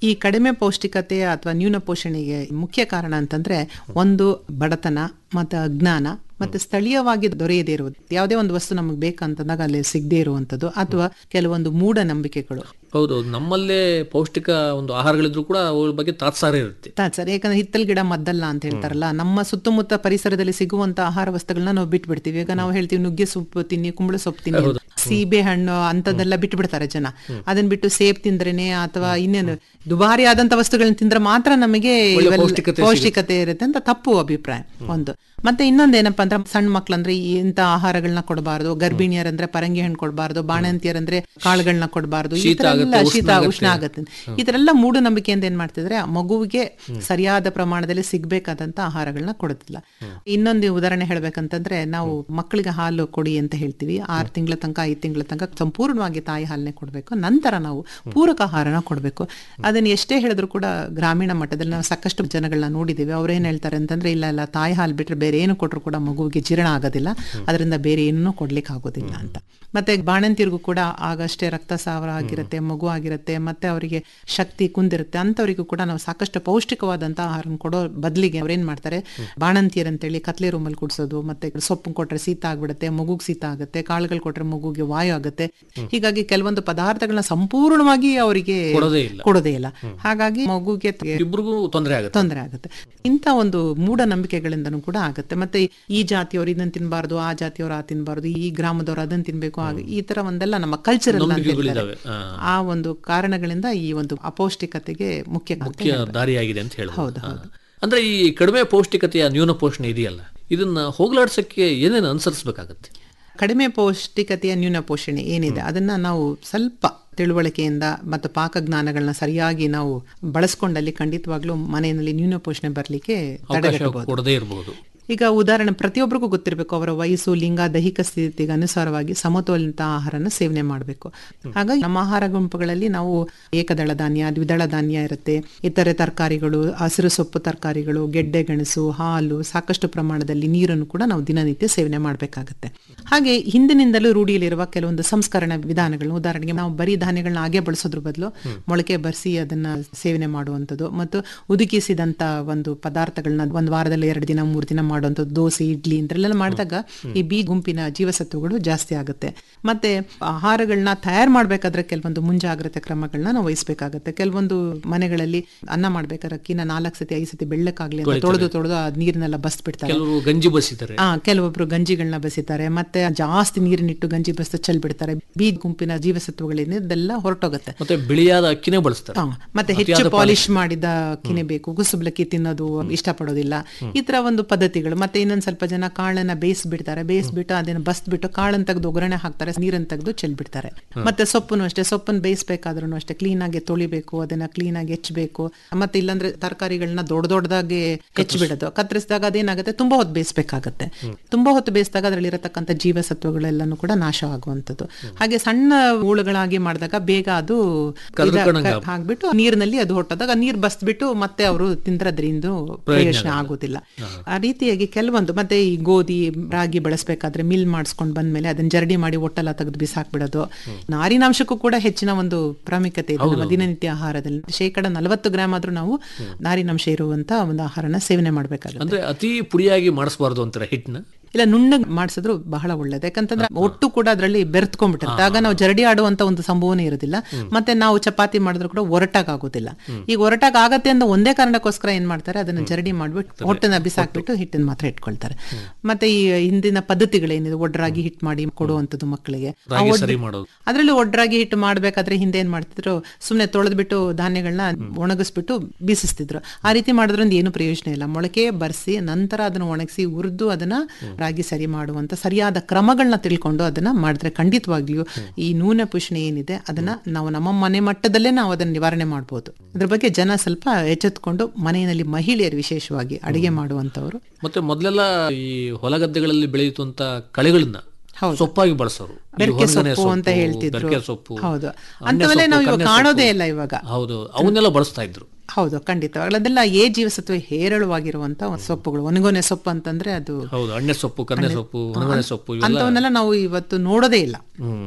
ಈ ಕಡಿಮೆ ಪೌಷ್ಟಿಕತೆ ಅಥವಾ ನ್ಯೂನ ಪೋಷಣೆಗೆ ಮುಖ್ಯ ಕಾರಣ ಅಂತಂದ್ರೆ ಒಂದು ಬಡತನ ಮತ್ತು ಅಜ್ಞಾನ ಮತ್ತೆ ಸ್ಥಳೀಯವಾಗಿ ದೊರೆಯದೇ ಇರುವುದು ಯಾವುದೇ ಒಂದು ವಸ್ತು ನಮಗೆ ಬೇಕಂತಂದಾಗ ಅಲ್ಲಿ ಸಿಗದೇ ಇರುವಂಥದ್ದು ಅಥವಾ ಕೆಲವೊಂದು ಮೂಢನಂಬಿಕೆಗಳು ಹೌದು ನಮ್ಮಲ್ಲೇ ಪೌಷ್ಟಿಕ ಒಂದು ಆಹಾರಗಳಿದ್ರು ಕೂಡ ಅವುಗಳ ಬಗ್ಗೆ ತಾತ್ಸಾರ ಇರುತ್ತೆ ತಾ- ಸರ್ ಯಾಕಂದ್ರೆ ಹಿತ್ತಲ್ ಗಿಡ ಮದ್ದಲ್ಲ ಅಂತ ಹೇಳ್ತಾರಲ್ಲ ನಮ್ಮ ಸುತ್ತಮುತ್ತ ಪರಿಸರದಲ್ಲಿ ಸಿಗುವಂತ ಆಹಾರ ವಸ್ತುಗಳನ್ನ ನಾವು ಬಿಟ್ಬಿಡ್ತೀವಿ ಈಗ ನಾವು ಹೇಳ್ತೀವಿ ನುಗ್ಗೆ ಸೊಪ್ಪು ತಿನ್ನಿ ಕುಂಬಳ ಸೊಪ್ಪು ತಿನ್ನಿ ಅಂತ. ಸೀಬೆ ಹಣ್ಣು ಅಂತದೆಲ್ಲ ಬಿಟ್ಬಿಡ್ತಾರೆ ಜನ ಅದನ್ನ ಬಿಟ್ಟು ಸೇಬ್ ತಿಂದ್ರೇನೆ ಅಥವಾ ಇನ್ನೇನು ದುಬಾರಿ ಆದಂತ ವಸ್ತುಗಳನ್ನ ತಿಂದ್ರೆ ಮಾತ್ರ ನಮಗೆ ಇವೆಲ್ಲ ಪೌಷ್ಟಿಕತೆ ಪೌಷ್ಟಿಕತೆ ಇರುತ್ತೆ ಅಂತ ತಪ್ಪು ಅಭಿಪ್ರಾಯ ಒಂದು ಮತ್ತೆ ಇನ್ನೊಂದೇನಪ್ಪ ಅಂದ್ರೆ ಸಣ್ಣ ಮಕ್ಳಂದ್ರೆ ಇಂಥ ಆಹಾರಗಳನ್ನ ಕೊಡಬಾರದು ಗರ್ಭಿಣಿಯರಂದ್ರೆ ಪರಂಗಿ ಹಣ್ಣು ಕೊಡಬಾರದು ಬಾಣಂತಿಯರಂದ್ರೆ ಕಾಳುಗಳನ್ನ ಕೊಡಬಾರದು ಈ ಶೀತ ತರ ಎಲ್ಲ ಆಗುತ್ತೆ, ಶೀತ ಉಷ್ಣ ಉಷ್ಣ ಆಗುತ್ತೆ ಇದರೆಲ್ಲ ಮೂಢನಂಬಿಕೆಯಿಂದ ಏನ್ ಮಾಡ್ತಿದ್ರೆ ಆ ಮಗುವಿಗೆ ಸರಿಯಾದ ಪ್ರಮಾಣದಲ್ಲಿ ಸಿಗ್ಬೇಕಾದಂತ ಆಹಾರಗಳನ್ನ ಕೊಡುತ್ತಿಲ್ಲ ಇನ್ನೊಂದು ಉದಾಹರಣೆ ಹೇಳ್ಬೇಕಂತಂದ್ರೆ ನಾವು ಮಕ್ಕಳಿಗೆ ಹಾಲು ಕೊಡಿ ಅಂತ ಹೇಳ್ತೀವಿ ಆರು ತಿಂಗಳ ತನಕ ಐದು ತಿಂಗಳ ತನಕ ಸಂಪೂರ್ಣವಾಗಿ ತಾಯಿ ಹಾಲನ್ನೇ ಕೊಡಬೇಕು ನಂತರ ನಾವು ಪೂರಕ ಆಹಾರನ ಕೊಡಬೇಕು ಅದನ್ನ ಎಷ್ಟೇ ಹೇಳಿದ್ರು ಕೂಡ ಗ್ರಾಮೀಣ ಮಟ್ಟದಲ್ಲಿ ನಾವು ಸಾಕಷ್ಟು ಜನಗಳನ್ನ ನೋಡಿದ್ದೀವಿ ಅವ್ರೇನ್ ಹೇಳ್ತಾರೆ ಅಂತಂದ್ರೆ ಇಲ್ಲ ಇಲ್ಲ ತಾಯಿ ಹಾಲು ಬಿಟ್ರೆ ಬೇರೆ ಏನು ಕೊಟ್ಟರು ಕೂಡ ಮಗುವಿಗೆ ಜೀರ್ಣ ಆಗೋದಿಲ್ಲ ಅದರಿಂದ ಬೇರೆ ಏನನ್ನೂ ಕೊಡ್ಲಿಕ್ಕೆ ಆಗೋದಿಲ್ಲ ಅಂತ ಮತ್ತೆ ಬಾಣಂತಿಯರಿಗೂ ಕೂಡ ಆಗಷ್ಟೇ ರಕ್ತಸ್ರಾವ ಆಗಿರುತ್ತೆ ಮಗು ಆಗಿರುತ್ತೆ ಮತ್ತೆ ಅವರಿಗೆ ಶಕ್ತಿ ಕುಂದಿರುತ್ತೆ ಅಂತವರಿಗೂ ಕೂಡ ನಾವು ಸಾಕಷ್ಟು ಪೌಷ್ಟಿಕವಾದಂತ ಆಹಾರ ಕೊಡೋ ಬದಲಿಗೆ ಅವ್ರೇನ್ ಮಾಡ್ತಾರೆ ಬಾಣಂತಿಯರ್ ಅಂತೇಳಿ ಕತ್ಲೆ ರೂಮಲ್ಲಿ ಕುಡಿಸೋದು ಮತ್ತೆ ಸೊಪ್ಪು ಕೊಟ್ರೆ ಶೀತ ಆಗ್ಬಿಡುತ್ತೆ ಮಗುಗ್ ಶೀತ ಆಗುತ್ತೆ ಕಾಳುಗಳು ಕೊಟ್ರೆ ಮಗುಗೆ ವಾಯು ಆಗುತ್ತೆ ಹೀಗಾಗಿ ಕೆಲವೊಂದು ಪದಾರ್ಥಗಳನ್ನ ಸಂಪೂರ್ಣವಾಗಿ ಅವರಿಗೆ ಕೊಡೋದೇ ಇಲ್ಲ. ಕೊಡೋದೇ ಇಲ್ಲ ಹಾಗಾಗಿ ಮಗುಗೆ ಇಬ್ರಿಗೂ ತೊಂದರೆ ಆಗುತ್ತೆ ತೊಂದರೆ ಆಗುತ್ತೆ ಇಂಥ ಒಂದು ಮೂಢನಂಬಿಕೆಗಳಿಂದನೂ ಕೂಡ ಆಗುತ್ತೆ ಮತ್ತೆ ಈ ಜಾತಿಯವರು ಇದನ್ನ ತಿನ್ಬಾರ್ದು ಆ ಜಾತಿಯವರು ಆ ತಿನ್ಬಾರ್ದು ಈ ಗ್ರಾಮದವರು ಅದನ್ನ ತಿನ್ಬೇಕು ಆಗ- ಈ ತರ ಒಂದೆಲ್ಲ ನಮ್ಮ ಕಲ್ಚರಲ್ ನಂಬಿಕೆಗಳಿದಾವೆ. ಆ. ಆ ಒಂದು ಕಾರಣಗಳಿಂದ ಈ ಒಂದು ಅಪೌಷ್ಟಿಕತೆಗೆ ಮುಖ್ಯ ಕಾರಣ. ಮುಖ್ಯ ದಾರಿಯಾಗಿದೆ ಅಂತ ಹೇಳಿ ಹೌದು, ಅಂದ್ರೆ ಈ ಕಡಿಮೆ ಪೌಷ್ಟಿಕತೆಯ ನ್ಯೂನ ಪೋಷಣೆ ಇದೆಯಲ್ಲ ಇದನ್ನ ಹೋಗ್ಲಾಡ್ಸಕ್ಕೆ ಏನೇನು ಅನುಸರಿಸಬೇಕಾಗತ್ತೆ ಕಡಿಮೆ ಪೌಷ್ಟಿಕತೆಯ ನ್ಯೂನ ಪೋಷಣೆ ಏನಿದೆ ಅದನ್ನ ನಾವು ಸ್ವಲ್ಪ ತಿಳುವಳಿಕೆಯಿಂದ ಮತ್ತು ಪಾಕಜ್ಞಾನಗಳನ್ನ ಸರಿಯಾಗಿ ನಾವು ಬಳಸ್ಕೊಂಡಲ್ಲಿ ಖಂಡಿತವಾಗ್ಲೂ ಮನೆಯಲ್ಲಿ ನ್ಯೂನ ಪೋಷಣೆ ಬರಲಿಕ್ಕೆ ಅವಕಾಶ ತಡೆಗಟ್ಟಬಹುದು ಕೊಡದೇ ಇರಬಹುದು ಈಗ ಉದಾಹರಣೆ ಪ್ರತಿಯೊಬ್ಬರಿಗೂ ಗೊತ್ತಿರಬೇಕು ಅವರ ವಯಸ್ಸು ಲಿಂಗ ದೈಹಿಕ ಸ್ಥಿತಿಗೆ ಅನುಸಾರವಾಗಿ ಸಮತೋಲಿತ ಆಹಾರನ ಸೇವನೆ ಮಾಡಬೇಕು ಹಾಗಾಗಿ ನಮ್ಮ ಆಹಾರ ಗುಂಪುಗಳಲ್ಲಿ ನಾವು ಏಕದಳ ಧಾನ್ಯ ದ್ವಿದಳ ಧಾನ್ಯ ಇರುತ್ತೆ ಇತರೆ ತರಕಾರಿಗಳು ಹಸಿರು ಸೊಪ್ಪು ತರಕಾರಿಗಳು ಗೆಡ್ಡೆ ಗೆಣಸು ಹಾಲು ಸಾಕಷ್ಟು ಪ್ರಮಾಣದಲ್ಲಿ ನೀರನ್ನು ಕೂಡ ನಾವು ದಿನನಿತ್ಯ ಸೇವನೆ ಮಾಡಬೇಕಾಗುತ್ತೆ ಹಾಗೆ ಹಿಂದಿನಿಂದಲೂ ರೂಢಿಯಲ್ಲಿರುವ ಕೆಲವೊಂದು ಸಂಸ್ಕರಣಾ ವಿಧಾನಗಳು ಉದಾಹರಣೆಗೆ ನಾವು ಬರೀ ಧಾನ್ಯಗಳನ್ನ ಹಾಗೆ ಬಳಸೋದ್ರ ಬದಲು ಮೊಳಕೆ ಬರಿಸಿ ಅದನ್ನ ಸೇವನೆ ಮಾಡುವಂಥದ್ದು ಮತ್ತು ಉದುಕಿಸಿದಂತ ಒಂದು ಪದಾರ್ಥಗಳನ್ನ ಒಂದು ವಾರದಲ್ಲಿ ಎರಡು ದಿನ ಮೂರು ದಿನ ಮಾಡುವಂಥದ್ದು ದೋಸೆ ಇಡ್ಲಿ ಇಂಥಲ್ಲೆಲ್ಲ ಮಾಡಿದಾಗ ಈ ಬಿ ಗುಂಪಿನ ಜೀವಸತ್ವಗಳು ಜಾಸ್ತಿ ಆಗುತ್ತೆ ಮತ್ತೆ ಆಹಾರಗಳನ್ನ ತಯಾರು ಮಾಡ್ಬೇಕಾದ್ರೆ ಕೆಲವೊಂದು ಮುಂಜಾಗ್ರತೆ ಕ್ರಮಗಳನ್ನ ನಾವು ವಹಿಸ್ಬೇಕಾಗುತ್ತೆ ಕೆಲವೊಂದು ಮನೆಗಳಲ್ಲಿ ಅನ್ನ ಮಾಡ್ಬೇಕಾದ್ರೆ ಅಕ್ಕಿನ ನಾಲ್ಕು ಸತಿ ಐದು ಸತಿ ಬೆಳ್ಳಕ್ಕಾಗ್ಲಿ ಅಂತ ತೊಳೆದು ತೊಳೆದು ಆ ನೀರನ್ನೆಲ್ಲ ಬಸ್ಬಿಡ್ತಾರೆ ಕೆಲವರು ಗಂಜಿ ಬಸಿತಾರೆ ಆ ಕೆಲವೊಬ್ರು ಗಂಜಿಗಳನ್ನ ಬಸಿತಾರೆ ಮತ್ತೆ ಜಾಸ್ತಿ ನೀರಿನಿಟ್ಟು ಗಂಜಿ ಬಸ್ತು ಚೆಲ್ ಬಿಡ್ತಾರೆ ಬಿ ಗುಂಪಿನ ಜೀವಸತ್ವಗಳೇನಿದೆ ಇದೆಲ್ಲ ಹೊರಟೋಗುತ್ತೆ ಮತ್ತೆ ಬಿಳಿಯಾದ ಅಕ್ಕಿನೇ ಬಳಸ್ತಾರೆ ಹಾ, ಮತ್ತೆ ಹೆಚ್ಚು ಪಾಲಿಶ್ ಮಾಡಿದ ಅಕ್ಕಿನೇ ಬೇಕು ಕುಸುಬ್ಲಕ್ಕಿ ತಿನ್ನೋದು ಇಷ್ಟಪಡೋದಿಲ್ಲ ಈ ತರ ಒಂದು ಪದ್ಧತಿಗಳು ಮತ್ತೆ ಇನ್ನೊಂದ್ ಸ್ವಲ್ಪ ಜನ ಕಾಳನ್ನ ಬೇಯಿಸ್ಬಿಡ್ತಾರೆ ಬೇಯಿಸ್ಬಿಟ್ಟು ಅದನ್ನ ಬಸ್ಬಿಟ್ಟು ಕಾಳನ್ನ ತೆಗೆದು ಒಗ್ಗರಣೆ ಹಾಕ್ತಾರೆ ನೀರನ್ನ ತೆಗೆದು ಚೆಲ್ಬಿಡ್ತಾರೆ ಮತ್ತೆ ಸೊಪ್ಪುನು ಅಷ್ಟೇ ಸೊಪ್ಪನ್ನು ಬೇಯಿಸ್ಬೇಕಾದ್ರೂ ಅಷ್ಟೇ ಕ್ಲೀನ್ ಆಗಿ ತೊಳಿಬೇಕು ಅದನ್ನ ಕ್ಲೀನ್ ಆಗಿ ಹೆಚ್ಚಬೇಕು ಮತ್ತೆ ಇಲ್ಲಾಂದ್ರೆ ತರಕಾರಿಗಳನ್ನ ದೊಡ್ಡ ದೊಡ್ಡದಾಗಿ ಹೆಚ್ಚಿಬಿಡೋದು ಕತ್ತರಿಸಿದಾಗ ಅದೇನಾಗುತ್ತೆ ತುಂಬಾ ಹೊತ್ತು ಬೇಯಿಸ್ಬೇಕಾಗತ್ತೆ ತುಂಬಾ ಹೊತ್ತು ಬೇಯಿಸಿದಾಗ ಅದರಲ್ಲಿ ಇರತಕ್ಕಂಥ ಜೀವಸತ್ವಗಳೆಲ್ಲನೂ ಕೂಡ ನಾಶವಾಗುವಂಥದ್ದು ಹಾಗೆ ಸಣ್ಣ ಹೂಳುಗಳಾಗಿ ಮಾಡಿದಾಗ ಬೇಗ ಅದು ಕರ್ಕೊಂಡಂಗೆ ಇದ- ಹಾಕ್ಬಿಟ್ಟು ನೀರಿನಲ್ಲಿ ಅದು ಹೊಟ್ಟದಾಗ ನೀರ್ ಬಸ್ಬಿಟ್ಟು ಮತ್ತೆ ಅವರು ತಿಂದ್ರದ್ರಿಂದ ಪ್ರಯೋಜನ ಆಗುದಿಲ್ಲ ಆ ರೀತಿಯಾಗಿ ಕೆಲವೊಂದು ಮತ್ತೆ ಈ ಗೋಧಿ ರಾಗಿ ಬಳಸಬೇಕಾದ್ರೆ ಮಿಲ್ ಮಾಡಿಸ್ಕೊಂಡು ಬಂದ್ಮೇಲೆ ಅದನ್ನ ಜರಡಿ ಮಾಡಿ ಒಟ್ಟೆಲ್ಲ ತೆಗೆದು ಬಿಸಾಕ್ಬಿಡೋದು ನಾರಿನಾಂಶಕ್ಕೂ ಕೂಡ ಹೆಚ್ಚಿನ ಒಂದು ಪ್ರಾಮುಖ್ಯತೆ ಇದೆ ನಮ್ಮ ದಿನನಿತ್ಯ ಆಹಾರದಲ್ಲಿ ಶೇಕಡ ನಲವತ್ತು ಗ್ರಾಮ್ ಆದ್ರೂ ನಾವು ನಾರಿನಾಂಶ ಇರುವಂತ ಒಂದು ಆಹಾರನ ಸೇವನೆ ಮಾಡ್ಬೇಕಾಗುತ್ತೆ ಅಂದ್ರೆ ಅತಿ ಪುಡಿಯಾಗಿ ಮಾಡಿಸಬಾರ್ದು ಅಂತಾರೆ ಹಿಟ್ಟನ್ನ ಇಲ್ಲ ನುಣ್ಣಗ್ ಮಾಡಿಸಿದ್ರು ಬಹಳ ಒಳ್ಳೇದು ಯಾಕಂತಂದ್ರೆ ಒಟ್ಟು ಕೂಡ ಅದರಲ್ಲಿ ಬೆರೆತ್ಕೊಂಡ್ಬಿಟ್ಟಿರುತ್ತೆ ಆಗ ನಾವು ಜರಡಿ ಆಡುವಂತ ಒಂದು ಸಂಭವನೆ ಇರೋದಿಲ್ಲ ಮತ್ತೆ ನಾವು ಚಪಾತಿ ಮಾಡಿದ್ರು ಕೂಡ ಒರಟಾಗ್ ಆಗೋದಿಲ್ಲ ಈಗ ಒರಟಾಗ್ ಆಗತ್ತೆ ಅಂತ ಒಂದೇ ಕಾರಣಕ್ಕೋಸ್ಕರ ಏನ್ ಮಾಡ್ತಾರೆ ಅದನ್ನ ಜರಡಿ ಮಾಡ್ಬಿಟ್ಟು ಹೊಟ್ಟನ್ನ ಬಿಸಾಕ್ಬಿಟ್ಟು ಹಿಟ್ಟನ್ನ ಮಾತ್ರ ಇಟ್ಕೊಳ್ತಾರೆ ಮತ್ತೆ ಈ ಹಿಂದಿನ ಪದ್ಧತಿಗಳೇನಿದೆ ಒಡ್ರಾಗಿ ಹಿಟ್ಟು ಮಾಡಿ ಕೊಡುವಂತದ್ದು ಮಕ್ಕಳಿಗೆ ಆ ರಾಗಿ ಒಡ್- ಸರಿ ಮಾಡೋದು ಅದ್ರಲ್ಲಿ ಒಡ್ರಾಗಿ ಹಿಟ್ಟು ಮಾಡ್ಬೇಕಾದ್ರೆ ಹಿಂದೆ ಏನ್ ಮಾಡ್ತಿದ್ರು ಸುಮ್ನೆ ತೊಳೆದ್ಬಿಟ್ಟು ಧಾನ್ಯಗಳನ್ನ ಒಣಗಿಸ್ಬಿಟ್ಟು ಬೀಸಿಸ್ತಿದ್ರು ಆ ರೀತಿ ಮಾಡೋದ್ರಿಂದ ಏನು ಪ್ರಯೋಜನ ಇಲ್ಲ ಮೊಳಕೆ ಬರ್ಸಿ ನಂತರ ಅದನ್ನ ಒಣಗಿಸಿ ಹುರಿದು ಅದನ್ನ ರಾಗಿ ಸರಿ ಮಾಡುವಂತ ಸರಿಯಾದ ಕ್ರಮಗಳನ್ನ ತಿಳ್ಕೊಂಡು ಅದನ್ನ ಮಾಡಿದ್ರೆ ಖಂಡಿತವಾಗಿಯೂ ಈ ನೂನೆ ಪುಷ್ಣೆ ಏನಿದೆ ಅದನ್ನ ನಾವು ನಮ್ಮ ಮನೆ ಮಟ್ಟದಲ್ಲೇ ನಾವು ಅದನ್ನ ನಿವಾರಣೆ ಮಾಡ್ಬೋದು ಅದ್ರ ಬಗ್ಗೆ ಜನ ಸ್ವಲ್ಪ ಎಚ್ಚೆತ್ಕೊಂಡು ಮನೆಯಲ್ಲಿ ಮಹಿಳೆಯರು ವಿಶೇಷವಾಗಿ ಅಡಿಗೆ ಮಾಡುವಂತವ್ರು ಮತ್ತೆ ಮೊದಲೆಲ್ಲ ಈ ಹೊಲಗದ್ದೆಗಳಲ್ಲಿ ಬೆಳೆಯುವಂತ ಕಳೆಗಳನ್ನ ಹೌದು. ಸೊಪ್ಪಾಗಿ ಬಳಸೋರು ಈ ಬೆರಕೆ ಹೊಂಗನೆ ಸೊಪ್ಪು ಅಂತ ಸೊಪ್ಪು, ಹೇಳ್ತಿದ್ರು ಬೆರಕೆ ಸೊಪ್ಪು ಹೌದು ಅಣ್ಣೆ ಅಂತವೆಲ್ಲ ಸೊಪ್ಪು, ನಾವು ಇವಾಗ ಕನ್ನೆ ಕಾಣೋದೇ ಸೊಪ್ಪು. ಇಲ್ಲ ಇವಾಗ ಹೌದು ಅವನ್ನೆಲ್ಲ ಬಳಸ್ತಾ ಇದ್ರು ಹೌದು ಖಂಡಿತವಾಗ್ಲೂ ಅದೆಲ್ಲ ಎ ಜೀವಸತ್ವ ಹೇರಳವಾಗಿರುವಂತ ಒಂದು ಸೊಪ್ಪುಗಳು ಒಣಗೊನೆ ಸೊಪ್ಪು ಅಂತಂದ್ರೆ ಅದು ಹೌದು ಅಣ್ಣೆ ಸೊಪ್ಪು ಕನ್ನೆ ಸೊಪ್ಪು ಒಣಗಣೆ ಸೊಪ್ಪು ಇವೆಲ್ಲ ಅಂತವನ್ನೆಲ್ಲ ನಾವು ಇವತ್ತು ನೋಡೋದೇ ಇಲ್ಲ ಹ್ಮ್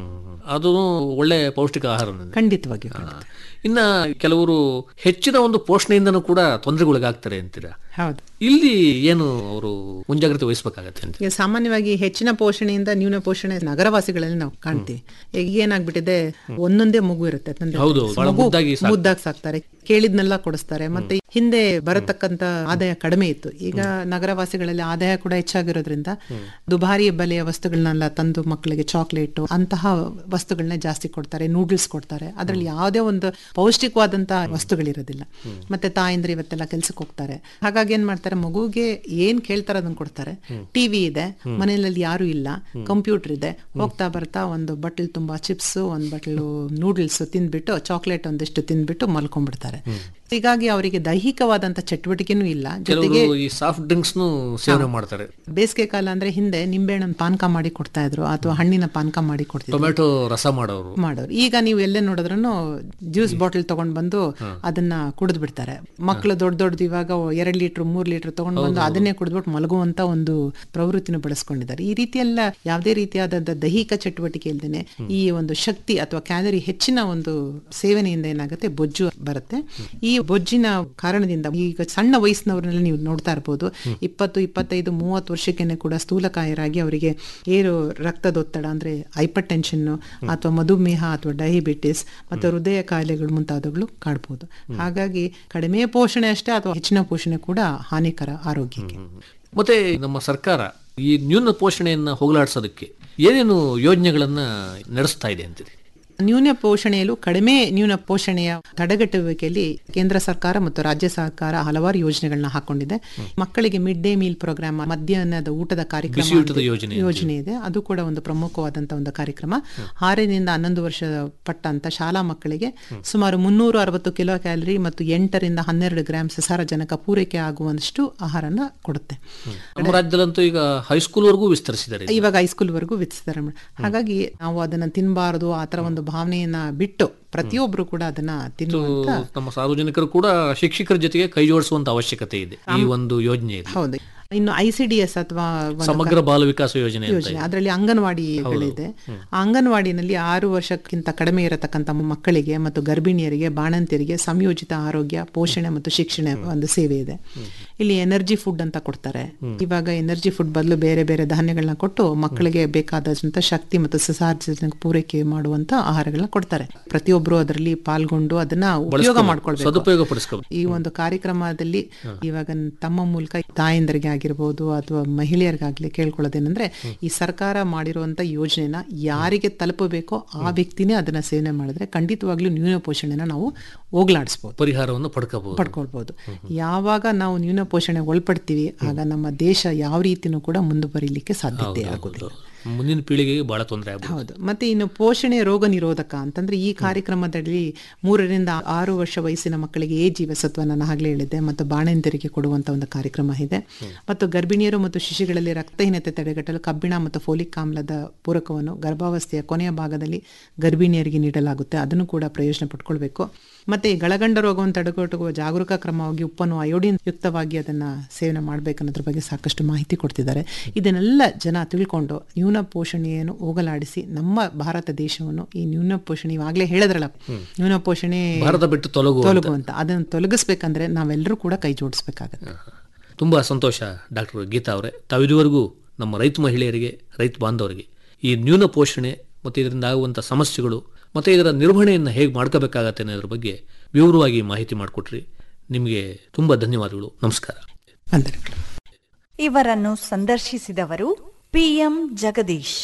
ಅದು ಒಳ್ಳೆ ಪೌಷ್ಟಿಕ ಆಹಾರ ಖಂಡಿತವಾಗಿಯೂ ಖಂಡಿತ. ಇನ್ನ ಕೆಲವರು ಹೆಚ್ಚಿನ ಒಂದು ಪೋಷಣೆಯಿಂದನೂ ಕೂಡ ತೊಂದರೆಗೊಳಗಾಗ್ತಾರೆ ಅಂತೀರಾ ಹೌದು ಇಲ್ಲಿ ಏನು ಅವರು ಮುಂಜಾಗ್ರತೆ ವಹಿಸ್ಬೇಕಾಗತ್ತೆ ಅಂತ ಈಗ ಸಾಮಾನ್ಯವಾಗಿ ಹೆಚ್ಚಿನ ಪೋಷಣೆಯಿಂದ ನ್ಯೂನ ಪೋಷಣೆ ನಗರವಾಸಿಗಳಲ್ಲಿ ನಾವು ಕಾಣ್ತೀವಿ ಈಗ ಏನಾಗ್ಬಿಟ್ಟಿದೆ ಒಂದೊಂದೇ ಮಗು ಇರುತ್ತೆ ತಂದೆ ಹೌದು, ತಾಯಿ. ಬಹಳ ಮಗು ಮುದ್ದಾಗಿ ಸಾಕ್ತಾರೆ. ಮುದ್ದಾಗಿ ಸಾಕ್ತಾರೆ ಕೇಳಿದ್ನೆಲ್ಲ ಕೊಡಿಸ್ತಾರೆ ಮತ್ತೆ ಹಿಂದೆ ಬರತಕ್ಕಂತ ಆದಾಯ ಕಡಿಮೆ ಇತ್ತು ಈಗ ನಗರವಾಸಿಗಳಲ್ಲಿ ಆದಾಯ ಕೂಡ ಹೆಚ್ಚಾಗಿರೋದ್ರಿಂದ ದುಬಾರಿ ಬೆಲೆಯ ವಸ್ತುಗಳನ್ನೆಲ್ಲ ತಂದು ಮಕ್ಕಳಿಗೆ ಚಾಕ್ಲೇಟ್ ಅಂತಹ ವಸ್ತುಗಳನ್ನ ಜಾಸ್ತಿ ಕೊಡ್ತಾರೆ ನೂಡಲ್ಸ್ ಕೊಡ್ತಾರೆ ಅದರಲ್ಲಿ ಯಾವುದೇ ಒಂದು ಪೌಷ್ಟಿಕವಾದಂತಹ ವಸ್ತುಗಳಿರೋದಿಲ್ಲ ಮತ್ತೆ ತಾಯಂದ್ರೆ ಇವತ್ತೆಲ್ಲ ಕೆಲ್ಸಕ್ಕೆ ಹೋಗ್ತಾರೆ ಹಾಗಾಗಿ ಏನ್ ಮಾಡ್ತಾರೆ ಮಗುಗೆ ಏನ್ ಕೇಳ್ತಾರೆ ಅದನ್ನ ಕೊಡ್ತಾರೆ ಟಿವಿ ಇದೆ ಮನೆಯಲ್ಲಿ ಯಾರು ಇಲ್ಲ ಕಂಪ್ಯೂಟರ್ ಇದೆ ಹೋಗ್ತಾ ಬರ್ತಾ ಒಂದು ಬಟ್ಲ್ ತುಂಬಾ ಚಿಪ್ಸ್ ಒಂದ್ ಬಟ್ಲು ನೂಡಲ್ಸ್ ತಿಂದ್ಬಿಟ್ಟು ಚಾಕ್ಲೇಟ್ ಒಂದಿಷ್ಟು ತಿಂದ್ಬಿಟ್ಟು ಮಲ್ಕೊಂಡ್ಬಿಡ್ತಾರೆ ಹೀಗಾಗಿ ಅವರಿಗೆ ದೈಹಿಕವಾದಂತ ಚಟುವಟಿಕೆನೂ ಇಲ್ಲ ಜೊತೆಗೆ ಕೆಲವರು ಈ ಸಾಫ್ಟ್ ಡ್ರಿಂಕ್ಸ್ ಸೇವನೆ ಮಾಡ್ತಾರೆ ಬೇಸಿಗೆ ಕಾಲ ಅಂದ್ರೆ ಹಿಂದೆ ನಿಂಬೆಹಣ್ಣು ಪಾನಕ ಮಾಡಿ ಕೊಡ್ತಾ ಇದ್ರು ಅಥವಾ ಹಣ್ಣಿನ ಪಾನಕ ಮಾಡಿ ಕೊಡ್ತಿದ್ರು ಟೊಮೆಟೊ ರಸ ಮಾಡೋರು ಮಾಡೋರು ಈಗ ನೀವು ಎಲ್ಲೇ ನೋಡಿದ್ರು ಜ್ಯೂಸ್ ಬಾಟಲ್ ತಗೊಂಡ್ ಬಂದು ಅದನ್ನ ಕುಡಿದ್ ಬಿಡ್ತಾರೆ ಮಕ್ಕಳು ದೊಡ್ಡ ದೊಡ್ಡದು ಇವಾಗ ಎರಡ್ ಲೀಟರ್ ಮೂರ್ ಲೀಟರ್ ತಗೊಂಡ್ ಬಂದು ಅದನ್ನೇ ಕುಡಿದ್ಬಿಟ್ಟು ಮಲಗುವಂತ ಒಂದು ಪ್ರವೃತ್ತಿನ ಬೆಳೆಸ್ಕೊಂಡಿದ್ದಾರೆ ಈ ರೀತಿಯೆಲ್ಲ ಯಾವುದೇ ರೀತಿಯಾದ ದೈಹಿಕ ಚಟುವಟಿಕೆ ಇಲ್ದೇನೆ ಈ ಒಂದು ಶಕ್ತಿ ಅಥವಾ ಕ್ಯಾಲರಿ ಹೆಚ್ಚಿನ ಒಂದು ಸೇವನೆಯಿಂದ ಏನಾಗುತ್ತೆ ಬೊಜ್ಜು ಬರುತ್ತೆ ಈ ಬೊಜ್ಜಿನ ಕಾರಣದಿಂದ ಈಗ ಸಣ್ಣ ವಯಸ್ಸಿನವ್ರನ್ನೆಲ್ಲ ನೀವು ನೋಡ್ತಾ ಇರ್ಬೋದು ಇಪ್ಪತ್ತು ಇಪ್ಪತ್ತೈದು ಮೂವತ್ತು ವರ್ಷಕ್ಕೇನೆ ಕೂಡ ಸ್ಥೂಲಕಾಯರಾಗಿ ಅವರಿಗೆ ಏರು ರಕ್ತದೊತ್ತಡ ಅಂದ್ರೆ ಹೈಪರ್ ಟೆನ್ಷನ್ ಅಥವಾ ಮಧುಮೇಹ ಅಥವಾ ಡಯಾಬಿಟಿಸ್ ಮತ್ತು ಹೃದಯ ಕಾಯಿಲೆಗಳು ಮುಂತಾದವುಗಳು ಕಾಡ್ಬೋದು ಹಾಗಾಗಿ ಕಡಿಮೆ ಪೋಷಣೆ ಅಷ್ಟೇ ಅಥವಾ ಹೆಚ್ಚಿನ ಪೋಷಣೆ ಕೂಡ ಹಾನಿಕರ ಆರೋಗ್ಯಕ್ಕೆ ಮತ್ತೆ ನಮ್ಮ ಸರ್ಕಾರ ಈ ನ್ಯೂನ ಪೋಷಣೆಯನ್ನ ಹೋಗಲಾಡಿಸೋದಕ್ಕೆ ಏನೇನು ಯೋಜನೆಗಳನ್ನ ನಡೆಸ್ತಾ ಇದೆ ಅಂತೀರಿ ನ್ಯೂನ ಪೋಷಣೆಯಲು ಕಡಿಮೆ ನ್ಯೂನ ಪೋಷಣೆಯ ತಡೆಗಟ್ಟುವಿಕೆಯಲ್ಲಿ ಕೇಂದ್ರ ಸರ್ಕಾರ ಮತ್ತು ರಾಜ್ಯ ಸರ್ಕಾರ ಹಲವಾರು ಯೋಜನೆಗಳನ್ನ ಹಾಕೊಂಡಿದೆ ಮಕ್ಕಳಿಗೆ ಮಿಡ್ ಡೇ ಮೀಲ್ ಪ್ರೋಗ್ರಾಮ್ ಮಧ್ಯಾಹ್ನದ ಊಟದ ಕಾರ್ಯಕ್ರಮ ಬಿಸಿಯೂಟದ ಅಂತ ಯೋಜನೆ ಯೋಜನೆ ಇದೆ ಅದು ಕೂಡ ಒಂದು ಪ್ರಮುಖವಾದಂತ ಒಂದು ಕಾರ್ಯಕ್ರಮ ಆರರಿಂದ ಹನ್ನೊಂದು ವರ್ಷ ಪಟ್ಟಂತ ಶಾಲಾ ಮಕ್ಕಳಿಗೆ ಸುಮಾರು ಮುನ್ನೂರ ಅರವತ್ತು ಕಿಲೋ ಕ್ಯಾಲರಿ ಮತ್ತು ಎಂಟರಿಂದ ಹನ್ನೆರಡು ಗ್ರಾಮ್ ಸಸಾರಜನಕ ಪೂರೈಕೆ ಆಗುವಷ್ಟು ಆಹಾರನ ಕೊಡುತ್ತೆ ನಮ್ಮ ರಾಜ್ಯದಲ್ಲಂತೂ ಈಗ ಹೈಸ್ಕೂಲ್ ವರೆಗೂ ವಿಸ್ತರಿಸಿದ್ದಾರೆ ಇದನ್ನ. ಇವಾಗ ಹೈಸ್ಕೂಲ್ ವರೆಗೂ ವಿಧಿಸಿದ್ದಾರೆ ಮೇಡಮ್ ಹಾಗಾಗಿ ನಾವು ಅದನ್ನ ತಿನ್ನಬಾರದು ಆ ತರ ಒಂದು ಭಾವನೆಯನ್ನ ಬಿಟ್ಟು ಪ್ರತಿಯೊಬ್ರು ಕೂಡ ಅದನ್ನ ತಿನ್ನುವಂತ ನಮ್ಮ ಸಾರ್ವಜನಿಕರು ಕೂಡ ಶಿಕ್ಷಕರ ಜೊತೆಗೆ ಕೈ ಜೋಡಿಸುವಂತ ಅವಶ್ಯಕತೆ ಇದೆ ಈ ಒಂದು ಯೋಜನೆಯಲ್ಲಿ ಹೌದು ಇನ್ನು ಐ ಸಿ ಡಿ ಎಸ್ ಅಥವಾ ಒಂದು ಸಮಗ್ರ ಬಾಲ ವಿಕಾಸ ಯೋಜನೆ ಅಂತ ಯೋಜನೆ ಅದರಲ್ಲಿ ಅಂಗನವಾಡಿಗಳಿದೆ ಆ ಅಂಗನವಾಡಿನಲ್ಲಿ ಆರು ವರ್ಷಕ್ಕಿಂತ ಕಡಿಮೆ ಇರತಕ್ಕಂತ ಮಕ್ಕಳಿಗೆ ಮತ್ತು ಗರ್ಭಿಣಿಯರಿಗೆ ಬಾಣಂತಿಯರಿಗೆ ಸಂಯೋಜಿತ ಆರೋಗ್ಯ ಪೋಷಣೆ ಮತ್ತು ಶಿಕ್ಷಣ ಒಂದು ಸೇವೆ ಇದೆ ಇಲ್ಲಿ ಎನರ್ಜಿ ಫುಡ್ ಅಂತ ಕೊಡ್ತಾರೆ ಇವಾಗ ಎನರ್ಜಿ ಫುಡ್ ಬದಲು ಬೇರೆ ಬೇರೆ ಧಾನ್ಯಗಳನ್ನ ಕೊಟ್ಟು ಮಕ್ಕಳಿಗೆ ಬೇಕಾದಂತ ಶಕ್ತಿ ಮತ್ತು ಸಸಾರ್ಜನಕ ಪೂರೈಕೆ ಮಾಡುವಂತ ಆಹಾರಗಳನ್ನ ಕೊಡ್ತಾರೆ ಪ್ರತಿಯೊಬ್ರು ಅದರಲ್ಲಿ ಪಾಲ್ಗೊಂಡು ಅದನ್ನ ಉಪಯೋಗ ಮಾಡ್ಕೊಳ್ಬೇಕು ಸದುಪಯೋಗ ಪಡಿಸ್ಕೋಬೇಕು ಈ ಒಂದು ಕಾರ್ಯಕ್ರಮದಲ್ಲಿ ಇವಾಗ ತಮ್ಮ ಮೂಲಕ ತಾಯಂದರಿಗೆ ಆಗಿರ್ಬೋದು ಅಥವಾ ಮಹಿಳೆಯರಿಗಾಗ್ಲಿ ಕೇಳ್ಕೊಳ್ಳೋದೇನೆಂದ್ರೆ ಈ ಸರ್ಕಾರ ಮಾಡಿರುವಂತ ಯೋಜನೆನ ಯಾರಿಗೆ ತಲುಪಬೇಕೋ ಆ ವ್ಯಕ್ತಿನೇ ಅದನ್ನ ಸೇವನೆ ಮಾಡಿದ್ರೆ ಖಂಡಿತವಾಗ್ಲೂ ನ್ಯೂನ ಪೋಷಣೆನ ನಾವು ಹೋಗ್ಲಾಡಿಸ್ಬೋದು ಪರಿಹಾರವನ್ನು ಪಡ್ಕೋಬಹುದು ಪಡ್ಕೊಳ್ಬಹುದು ಯಾವಾಗ ನಾವು ನ್ಯೂನ ಪೋಷಣೆ ಒಳಪಡ್ತೀವಿ ಆಗ ನಮ್ಮ ದೇಶ ಯಾವ ರೀತಿನೂ ಕೂಡ ಮುಂದುವರಿಲಿಕ್ಕೆ ಸಾಧ್ಯತೆ ಆಗುದಿಲ್ಲ ಮುಂದಿನ ಪೀಳಿಗೆಗೆ ಬಹಳ ತೊಂದರೆ ಆಗ್ಬೋದು ಹೌದು ಮತ್ತೆ ಇನ್ನು ಪೋಷಣೆ ರೋಗ ನಿರೋಧಕ ಅಂತಂದ್ರೆ ಈ ಕಾರ್ಯಕ್ರಮದಲ್ಲಿ ಮೂರರಿಂದ ಆರು ವರ್ಷ ವಯಸ್ಸಿನ ಮಕ್ಕಳಿಗೆ ಎ ಜೀವಸತ್ವ ನಾನು ಆಗ್ಲೇ ಹೇಳಿದ್ದೆ ಮತ್ತು ಬಾಣಂತಿಯರಿಗೆ ಕೊಡುವಂತ ಒಂದು ಕಾರ್ಯಕ್ರಮ ಇದೆ ಮತ್ತು ಗರ್ಭಿಣಿಯರು ಮತ್ತು ಶಿಶುಗಳಲ್ಲಿ ರಕ್ತಹೀನತೆ ತಡೆಗಟ್ಟಲು ಕಬ್ಬಿಣ ಮತ್ತು ಫೋಲಿಕ್ ಆಮ್ಲದ ಪೂರಕವನ್ನು ಗರ್ಭಾವಸ್ಥೆಯ ಕೊನೆಯ ಭಾಗದಲ್ಲಿ ಗರ್ಭಿಣಿಯರಿಗೆ ನೀಡಲಾಗುತ್ತೆ ಅದನ್ನು ಕೂಡ ಪ್ರಯೋಜನ ಪಡ್ಕೊಳ್ಬೇಕು ಮತ್ತೆ ಈ ಗಳಗಂಡ ರೋಗವನ್ನು ತಡೆಗಟ್ಟುವ ಜಾಗರೂಕ ಕ್ರಮವಾಗಿ ಉಪ್ಪನ್ನು ಅಯೋಡಿನ್ ಯುಕ್ತವಾಗಿ ಅದನ್ನ ಸೇವನೆ ಮಾಡ್ಬೇಕನ್ನೋದ್ರ ಬಗ್ಗೆ ಸಾಕಷ್ಟು ಮಾಹಿತಿ ಕೊಡ್ತಿದ್ದಾರೆ ಇದನ್ನೆಲ್ಲ ಜನ ತಿಳ್ಕೊಂಡು ನ್ಯೂನ ಪೋಷಣೆಯನ್ನು ಹೋಗಲಾಡಿಸಿ ನಮ್ಮ ಭಾರತ ದೇಶವನ್ನು ಈ ನ್ಯೂನ ಪೋಷಣೆ ಇವಾಗಲೇ ಹೇಳಿದ್ರಲ್ಲ ನ್ಯೂನ ಪೋಷಣೆ ಭಾರತ ಬಿಟ್ಟು ತೊಲಗು ಅಂತ. ತೊಲಗುವಂತ ಅದನ್ನು ತೊಲಗಿಸ್ಬೇಕಂದ್ರೆ ನಾವೆಲ್ಲರೂ ಕೂಡ ಕೈ ಜೋಡಿಸ್ಬೇಕಾಗತ್ತೆ ತುಂಬಾ ಸಂತೋಷ ಡಾಕ್ಟರ್ ಗೀತಾ ಅವರೇ ತಾವಿದುವರೆಗೂ ನಮ್ಮ ರೈತ ಮಹಿಳೆಯರಿಗೆ ರೈತ ಬಾಂಧವರಿಗೆ ಈ ನ್ಯೂನ ಪೋಷಣೆ ಮತ್ತು ಇದರಿಂದ ಆಗುವಂಥ ಸಮಸ್ಯೆಗಳು ಮತ್ತು ಇದರ ನಿರ್ವಹಣೆಯನ್ನು ಹೇಗೆ ಮಾಡ್ಕೋಬೇಕಾಗತ್ತೆ ಅನ್ನೋದ್ರ ಬಗ್ಗೆ ವಿವರವಾಗಿ ಮಾಹಿತಿ ಮಾಡಿಕೊಟ್ರಿ ನಿಮಗೆ ತುಂಬ ಧನ್ಯವಾದಗಳು ನಮಸ್ಕಾರ ವಂದನೆಗಳು ಇವರನ್ನು ಸಂದರ್ಶಿಸಿದವರು ಪಿಎಂ ಜಗದೀಶ್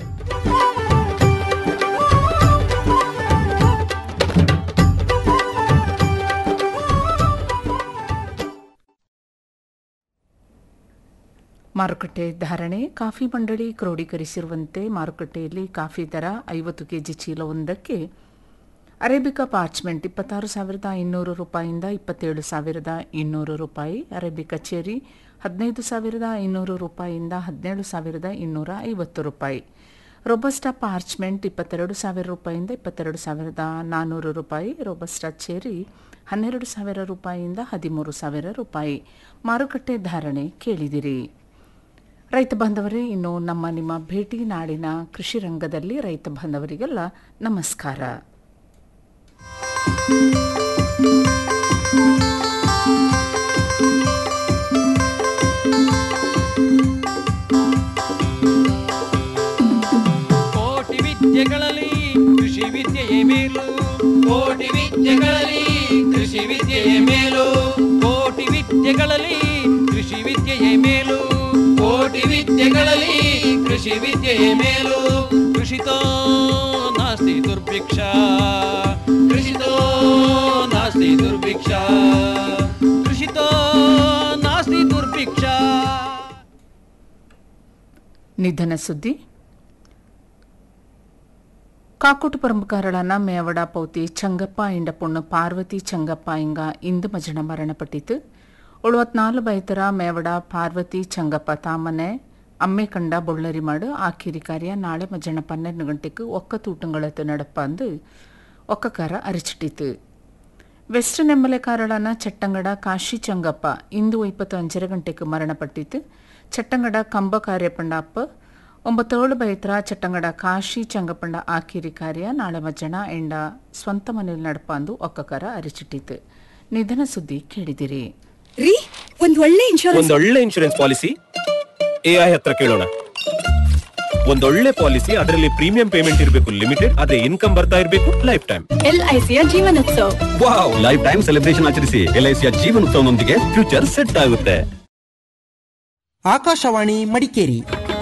ಮಾರುಕಟ್ಟೆ ಧಾರಣೆ ಕಾಫಿ ಮಂಡಳಿ ಕ್ರೋಢೀಕರಿಸಿರುವಂತೆ ಮಾರುಕಟ್ಟೆಯಲ್ಲಿ ಕಾಫಿ ದರ ಐವತ್ತು ಕೆಜಿ ಚೀಲವೊಂದಕ್ಕೆ ಅರೇಬಿಕಾ ಪಾರ್ಚ್ಮೆಂಟ್ ಇಪ್ಪತ್ತಾರು ಸಾವಿರದ ಇನ್ನೂರು ರೂಪಾಯಿಯಿಂದ ಇಪ್ಪತ್ತೇಳು ಸಾವಿರದ ಇನ್ನೂರು ರೂಪಾಯಿ ಅರೇಬಿಕಾ ಚೆರಿ ಹದಿನೈದು ಸಾವಿರದ ಇನ್ನೂರು ರೂಪಾಯಿಯಿಂದ ಹದಿನೇಳು ಸಾವಿರದ ಇನ್ನೂರ ಐವತ್ತು ರೂಪಾಯಿ ರೊಬಸ್ಟಾ ಪಾರ್ಚ್ಮೆಂಟ್ ಇಪ್ಪತ್ತೆರಡು ಸಾವಿರ ರೂಪಾಯಿಯಿಂದ ಇಪ್ಪತ್ತೆರಡು ಸಾವಿರದ ನಾನ್ನೂರು ರೂಪಾಯಿ ರೊಬಸ್ಟಾ ಚೆರಿ ಹನ್ನೆರಡು ಸಾವಿರ ರೂಪಾಯಿಯಿಂದ ಹದಿಮೂರು ಸಾವಿರ ರೂಪಾಯಿ ಮಾರುಕಟ್ಟೆ ಧಾರಣೆ ಕೇಳಿದಿರಿ ರೈತ ಬಾಂಧವರೇ ಇನ್ನು ನಮ್ಮ ನಿಮ್ಮ ಭೇಟಿ ನಾಡಿನ ಕೃಷಿ ರಂಗದಲ್ಲಿ ರೈತ ಬಾಂಧವರಿಗೆಲ್ಲ ನಮಸ್ಕಾರ ಕೋಟಿ ವಿದ್ಯೆಗಳಲ್ಲಿ ಕೃಷಿ ವಿದ್ಯೆಯೇ ಮೇಲು ಕೋಟಿ ವಿದ್ಯೆಗಳಲ್ಲಿ ಕೃಷಿ ವಿದ್ಯೆಯೇ ಮೇಲು ಕೋಟಿ ವಿದ್ಯೆಗಳಲ್ಲಿ ಕೃಷಿ ವಿದ್ಯೆಯೇ ಮೇಲು ಕೋಟಿ ವಿದ್ಯೆಗಳಲ್ಲಿ ಕೃಷಿ ವಿದ್ಯೆಯೇ ಮೇಲು ಕೃಷಿತೋ ನಾಸ್ತಿ ದುರ್ಭಿಕ್ಷ ಕೃಷಿತೋ ನಾಸ್ತಿ ದುರ್ಭಿಕ್ಷ ಕೃಷಿತೋ ನಾಸ್ತಿ ದುರ್ಭಿಕ್ಷ ನಿಧನ ಸುದ್ದಿ ಕಾಕೋಟು ಪರಂಪಕಾರಳನ ಮೇವಡ ಪೌತಿ ಚಂಗಪ್ಪ ಇಂಡ ಪೊಣ್ಣು ಪಾರ್ವತಿ ಚಂಗಪ್ಪ ಇಂಗ ಇಂದು ಮಜಣ ಮರಣಪಟ್ಟಿತು ಉಳುವತ್ನಾಲು ಬೈತರ ಮೇವಡ ಪಾರ್ವತಿ ಚಂಗಪ್ಪ ತಾಮನೆ ಅಮ್ಮೆ ಕಂಡ ಬೊಳ್ಳರಿ ಮಾಡು ಆಕಿರಿ ಕಾರ್ಯ ನಾಳೆ ಮಜಣ ಪನ್ನೆರಡು ಗಂಟೆಗೆ ಒಕ್ಕ ತೂಟಂಗಳತ್ತು ನಡಪ ಅಂದು ಒಕ್ಕಕಾರ ಅರಿಚಿಟ್ಟಿತು ವೆಸ್ಟರ್ನ್ ಎಂಬಲೆಕಾರಳನ ಚಟ್ಟಂಗಡ ಕಾಶಿ ಚಂಗಪ್ಪ ಇಂದು ಇಪ್ಪತ್ತು ಅಂಜರ ಗಂಟೆಗೆ ಮರಣಪಟ್ಟಿತು ಚಟ್ಟಂಗಡ ಕಂಬ ಕಾರ್ಯಪಂಡ ಅಪ್ಪ ಒಂಬತ್ತೇಳು ಬೈತ್ರ ಚಟ್ಟಂಗಡ ಕಾಶಿ ಚಂಗಪಂಡ ಆಕಿರಿ ಕಾರ್ಯ ನಾಳೆ ಮಜ್ಜಣ ಎಂಡ ಸ್ವಂತ ಮನೆಯಲ್ಲಿ ನಡಪಂದು ಒಕ್ಕಕಾರ ಅರಿಚಿಟ್ಟಿತು ನಿಧನ ಸುದ್ದಿ ಕೇಳಿದಿರಿ ರೀ ಒಂದ್ ಒಳ್ಳೆ ಇನ್ಶೂರೆನ್ಸ್ ಒಂದೊಳ್ಳೆ ಇನ್ಶೂರೆನ್ಸ್ ಪಾಲಿಸಿ ಎಐ ಹತ್ರ ಕೇಳೋಣ ಒಂದೊಳ್ಳೆ ಪಾಲಿಸಿ ಅದರಲ್ಲಿ ಪ್ರೀಮಿಯಂ ಪೇಮೆಂಟ್ ಇರಬೇಕು ಲಿಮಿಟೆಡ್ ಅದೇ ಇನ್ಕಮ್ ಬರ್ತಾ ಇರಬೇಕು ಲೈಫ್ ಟೈಮ್ ಎಲ್ಐಸಿಯ Jeevanotsava wow life time celebration ಆಚರಿಸಿ ಎಲ್ಐಸಿಯ ಜೀವನೋತ್ಸವನೊಂದಿಗೆ ಫ್ಯೂಚರ್ ಸೆಟ್ ಆಗುತ್ತೆ ಆಕಾಶವಾಣಿ ಮಡಿಕೇರಿ